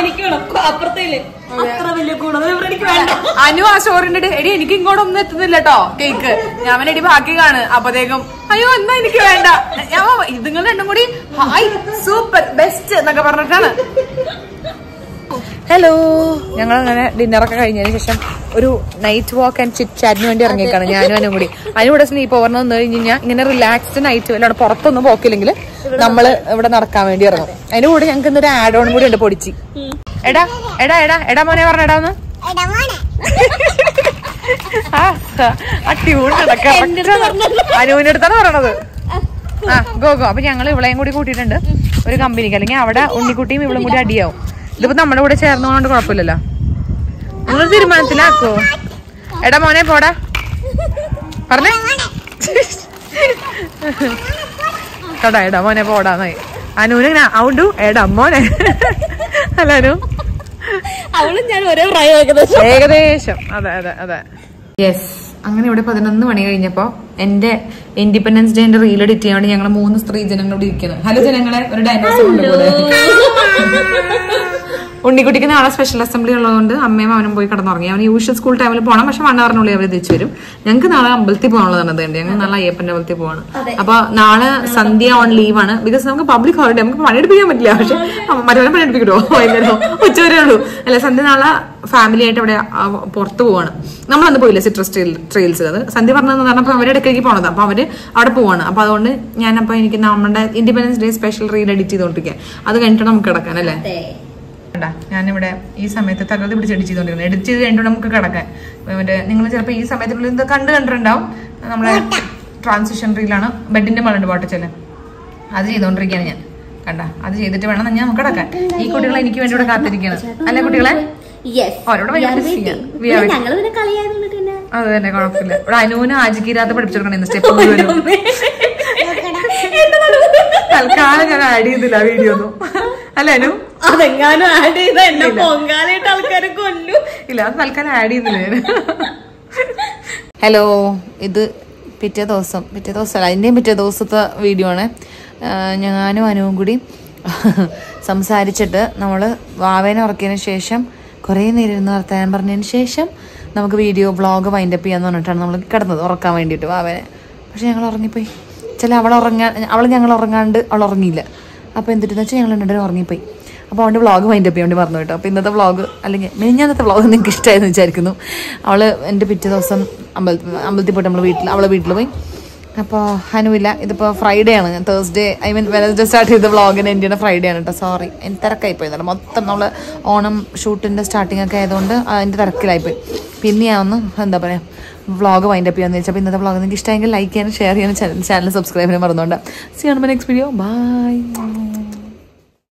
അനു ആ സ്റ്റോറിന്റെ എടി എനിക്ക് ഇങ്ങോട്ട് ഒന്നും എത്തുന്നില്ല കേട്ടോ കേക്ക് ഞാൻ പിന്നെ എടി ബാക്കി കാണ് അപ്പത്തേക്കും അയ്യോ എന്നാ എനിക്ക് വേണ്ട ഞാൻ ഇതുങ്ങൾ രണ്ടും കൂടി ഹായ് സൂപ്പർ ബെസ്റ്റ് എന്നൊക്കെ പറഞ്ഞിട്ടാണ് ഹലോ ഞങ്ങൾ അങ്ങനെ ഡിന്നറൊക്കെ കഴിഞ്ഞതിന് ശേഷം ഒരു നൈറ്റ് വാക്ക് ആൻഡ് ചിറ്റ് ചാറ്റിന് വേണ്ടി ഇറങ്ങിയേക്കാണ് ഞാനും അതിനും കൂടി അതിനൂടെ സ്നീപ്പ് ഓവറിന് വന്നു കഴിഞ്ഞ് കഴിഞ്ഞാൽ ഇങ്ങനെ റിലാക്സ്ഡ് നൈറ്റ് അല്ലാണ്ട് പുറത്തൊന്നും പോക്കില്ലെങ്കിൽ നമ്മൾ ഇവിടെ നടക്കാൻ വേണ്ടി ഇറങ്ങും അതിന്റെ കൂടെ ഞങ്ങൾക്ക് ഇന്നൊരു ആഡ് ഓൺ കൂടി ഉണ്ട് പൊടിച്ച് എടാ എടാ എടാ എടാ മോനെ പറഞ്ഞ എടാ ഒന്ന് ആ, ആ ട്യൂൺ അനുവിന്റെ അടുത്താണ് പറയണത് ആ ഗോ ഗോ അപ്പൊ ഞങ്ങൾ ഇവളെയും കൂടി കൂട്ടിയിട്ടുണ്ട് ഒരു കമ്പനിക്ക് അല്ലെങ്കിൽ അവിടെ ഉണ്ണിക്കുട്ടിയും ഇവളും കൂടി അടിയാവും ഇതിപ്പോ നമ്മുടെ കൂടെ ചേർന്നോണ്ട് കുഴപ്പമില്ലല്ലോ നിങ്ങൾ തീരുമാനത്തിലാക്കോ എടാ മോനെ പോടാ പറഞ്ഞേ കേട്ടാ എടാ മോനെ പോടാന്നായി അനുവിന് ഇങ്ങനെ ഔണ്ടു എടാ മോനെ അല്ല അനു അവളും ഞാൻ ഒരേ പ്രായം ഏകദേശം ഏകദേശം അതെ അതെ അതെ യെസ് അങ്ങനെ ഇവിടെ പതിനൊന്ന് മണി കഴിഞ്ഞപ്പോ എന്റെ ഇൻഡിപെൻഡൻസ് ഡേന്റെ റീൽ എഡിറ്റ് ചെയ്യാണ്ട് ഞങ്ങൾ മൂന്ന് സ്ത്രീ ജനങ്ങൾ ഇവിടെ ഇരിക്കുന്നത് ഹലോ ജനങ്ങളെ ഒരു ഡൈനോസർ ഉണ്ട് കൂടെ ഉണ്ണിക്കുട്ടിക്ക് നാളെ സ്പെഷ്യൽ അസംബ്ലി ഉള്ളതുകൊണ്ട് അമ്മയും അവനും പോയി കിടന്നുറങ്ങി അവൻ യൂഷ്വൽ സ്കൂൾ ടൈമിൽ പോകണം പക്ഷെ വൺ അവറിനുള്ളിൽ അവർ തിരിച്ചു വരും ഞങ്ങൾക്ക് നാളെ അമ്പലത്തിൽ പോകാനുള്ളതാണ് അതുകൊണ്ട് ഞങ്ങൾ നാളെ അയ്യപ്പന്റെ അമ്പലത്തിൽ പോവാണ് അപ്പൊ നാളെ സന്ധ്യ ഓൺ ലീവാണ് ബിക്കോസ് നമുക്ക് പബ്ലിക് ഹോളിഡേ നമുക്ക് പണിയെടുപ്പിക്കാൻ പറ്റില്ല പക്ഷെ മറ്റവരെ പണിയെടുപ്പിക്കട്ടോ വൈകുന്നേരം ഉച്ചവരെ ഉള്ളൂ അല്ല സന്ധ്യ നാളെ ഫാമിലി ആയിട്ട് അവിടെ ആ, പുറത്ത് പോവാണ് നമ്മളന്ന് പോയില്ല സിട്രസ് ട്രെയിൽസിൽ അത് സന്ധ്യ പറഞ്ഞതെന്ന് പറഞ്ഞപ്പോൾ അവരുടെ ഇടയ്ക്കേക്ക് പോണത് അപ്പൊ അവര് അവിടെ പോവാണ് അപ്പൊ അതുകൊണ്ട് ഞാനപ്പോ എനിക്ക് നമ്മുടെ independence day special reel edit ചെയ്തോണ്ടിരിക്കുക അത് കഴിഞ്ഞിട്ട് നമുക്ക് കിടക്കാൻ അല്ലേ കണ്ടാ ഞാനിവിടെ ഈ സമയത്ത് തകർത്ത് പിടിച്ച് എഡിറ്റ് ചെയ്തോണ്ടിരിക്കുന്നത് എഡിറ്റ് ചെയ്ത് കഴിഞ്ഞിട്ട് നമുക്ക് കിടക്കാൻ മറ്റേ നിങ്ങൾ ചിലപ്പോൾ ഈ സമയത്തിനുള്ളിൽ ഇത് കണ്ടു കണ്ടിട്ടുണ്ടാവും നമ്മളെ ട്രാൻസിഷൻ റീലാണ് ബെഡിന്റെ മകളുണ്ട് പാട്ട് ചെല്ലാൻ അത് ചെയ്തോണ്ടിരിക്കുകയാണ് ഞാൻ കണ്ട അത് ചെയ്തിട്ട് വേണം ഞാൻ നമുക്ക് കിടക്കാൻ ഈ കുട്ടികളെ എനിക്ക് വേണ്ടി ഇവിടെ കാത്തിരിക്കുകയാണ് അല്ലേ കുട്ടികളെ യെസ് അവരോട് ഭയങ്കര busy ആ. We are- ഞങ്ങൾ പിന്നെ കളിയായതുകൊണ്ട് പിന്നെ അത് തന്നെ കുഴപ്പമില്ല ഇവിടെ അനുവിന് ആജിക്കീരാത്ത പഠിപ്പിച്ചെടുക്കണം ഇന്ന് സ്റ്റെപ്പ് മുഴുവനും തൽക്കാലം ഞാൻ ആഡ് ചെയ്തില്ല വീഡിയോ ഒന്നും അല്ലേ അനു അതെങ്ങാനും ആഡ് ചെയ്ത എന്നെ പൊങ്കാലായിട്ട് ആൾക്കാരെ കൊല്ലു ഇല്ല അത് തൽക്കാലം ആഡ് ചെയ്യുന്നില്ല ഞാൻ ഹലോ ഇത് പിറ്റേ ദിവസം പിറ്റേ ദിവസം അല്ല അതിൻ്റെയും പിറ്റേ ദിവസത്തെ വീഡിയോ ആണ് ആഹ് ഞാനും അനുവും കൂടി സംസാരിച്ചിട്ട് നമ്മൾ വാവേനെ ഉറക്കിയതിന് ശേഷം കുറേ നേരം ഇരുന്ന് വർത്താനം പറഞ്ഞതിന് ശേഷം നമുക്ക് വീഡിയോ ബ്ലോഗ് വൈൻഡപ്പ് ചെയ്യാന്ന് പറഞ്ഞിട്ടാണ് നമ്മൾ കിടന്നത് ഉറക്കാൻ വേണ്ടിയിട്ട് വാവേനെ പക്ഷെ ഞങ്ങൾ ഉറങ്ങിപ്പോയി ചില അവൾ ഉറങ്ങാൻ അവൾ ഞങ്ങൾ ഉറങ്ങാണ്ട് അവൾ ഉറങ്ങിയില്ല അപ്പോൾ എന്തിട്ടെന്ന് വെച്ചാൽ ഞങ്ങൾ രണ്ടുപേരും ഉറങ്ങിപ്പോയി അപ്പോൾ അവൻ്റെ വ്ളോഗ് വൈൻഡപ്പ് ചെയ്യാൻ വേണ്ടി പറഞ്ഞു കേട്ടോ അപ്പോൾ ഇന്നത്തെ വ്ളോഗ് അല്ലെങ്കിൽ മിനിഞ്ഞാന്നത്തെ വ്ളോഗ് നിങ്ങൾക്ക് ഇഷ്ടമായെന്ന് വിചാരിക്കുന്നു അവൾ എൻ്റെ പിറ്റേ ദിവസം അമ്പലത്തിൽ അമ്പലത്തിൽ പോയിട്ട് നമ്മൾ വീട്ടിൽ അവളെ വീട്ടിൽ പോയി അപ്പോൾ ഹനുവില്ല ഇതിപ്പോൾ ഫ്രൈഡേ ആണ് Thursday I mean Wednesday start ചെയ്ത വ്ളോഗിന് എൻ്റെ ഫ്രൈഡേ ആണ് കേട്ടോ സോറി എനിക്ക് തിരക്കായി പോയി എന്നല്ല മൊത്തം നമ്മൾ ഓണം ഷൂട്ടിൻ്റെ സ്റ്റാർട്ടിംഗ് ഒക്കെ ആയതുകൊണ്ട് അതിൻ്റെ തിരക്കിലായിപ്പോയി പിന്നെ ഞാൻ ഒന്ന് എന്താ പറയുക വ്ളോഗ് വൈൻഡപ്പ് ചെയ്യാന്ന് വെച്ചാൽ അപ്പോൾ ഇന്നത്തെ വ്ളോഗ് നിങ്ങൾക്ക് ഇഷ്ടമെങ്കിൽ ലൈക്ക് ചെയ്യാനും ഷെയർ ചെയ്യാനും ചാനൽ സബ്സ്ക്രൈബ് ചെയ്യാൻ മറന്നുകൊണ്ട് സി ആണ് നെക്സ്റ്റ് വീഡിയോ ബൈ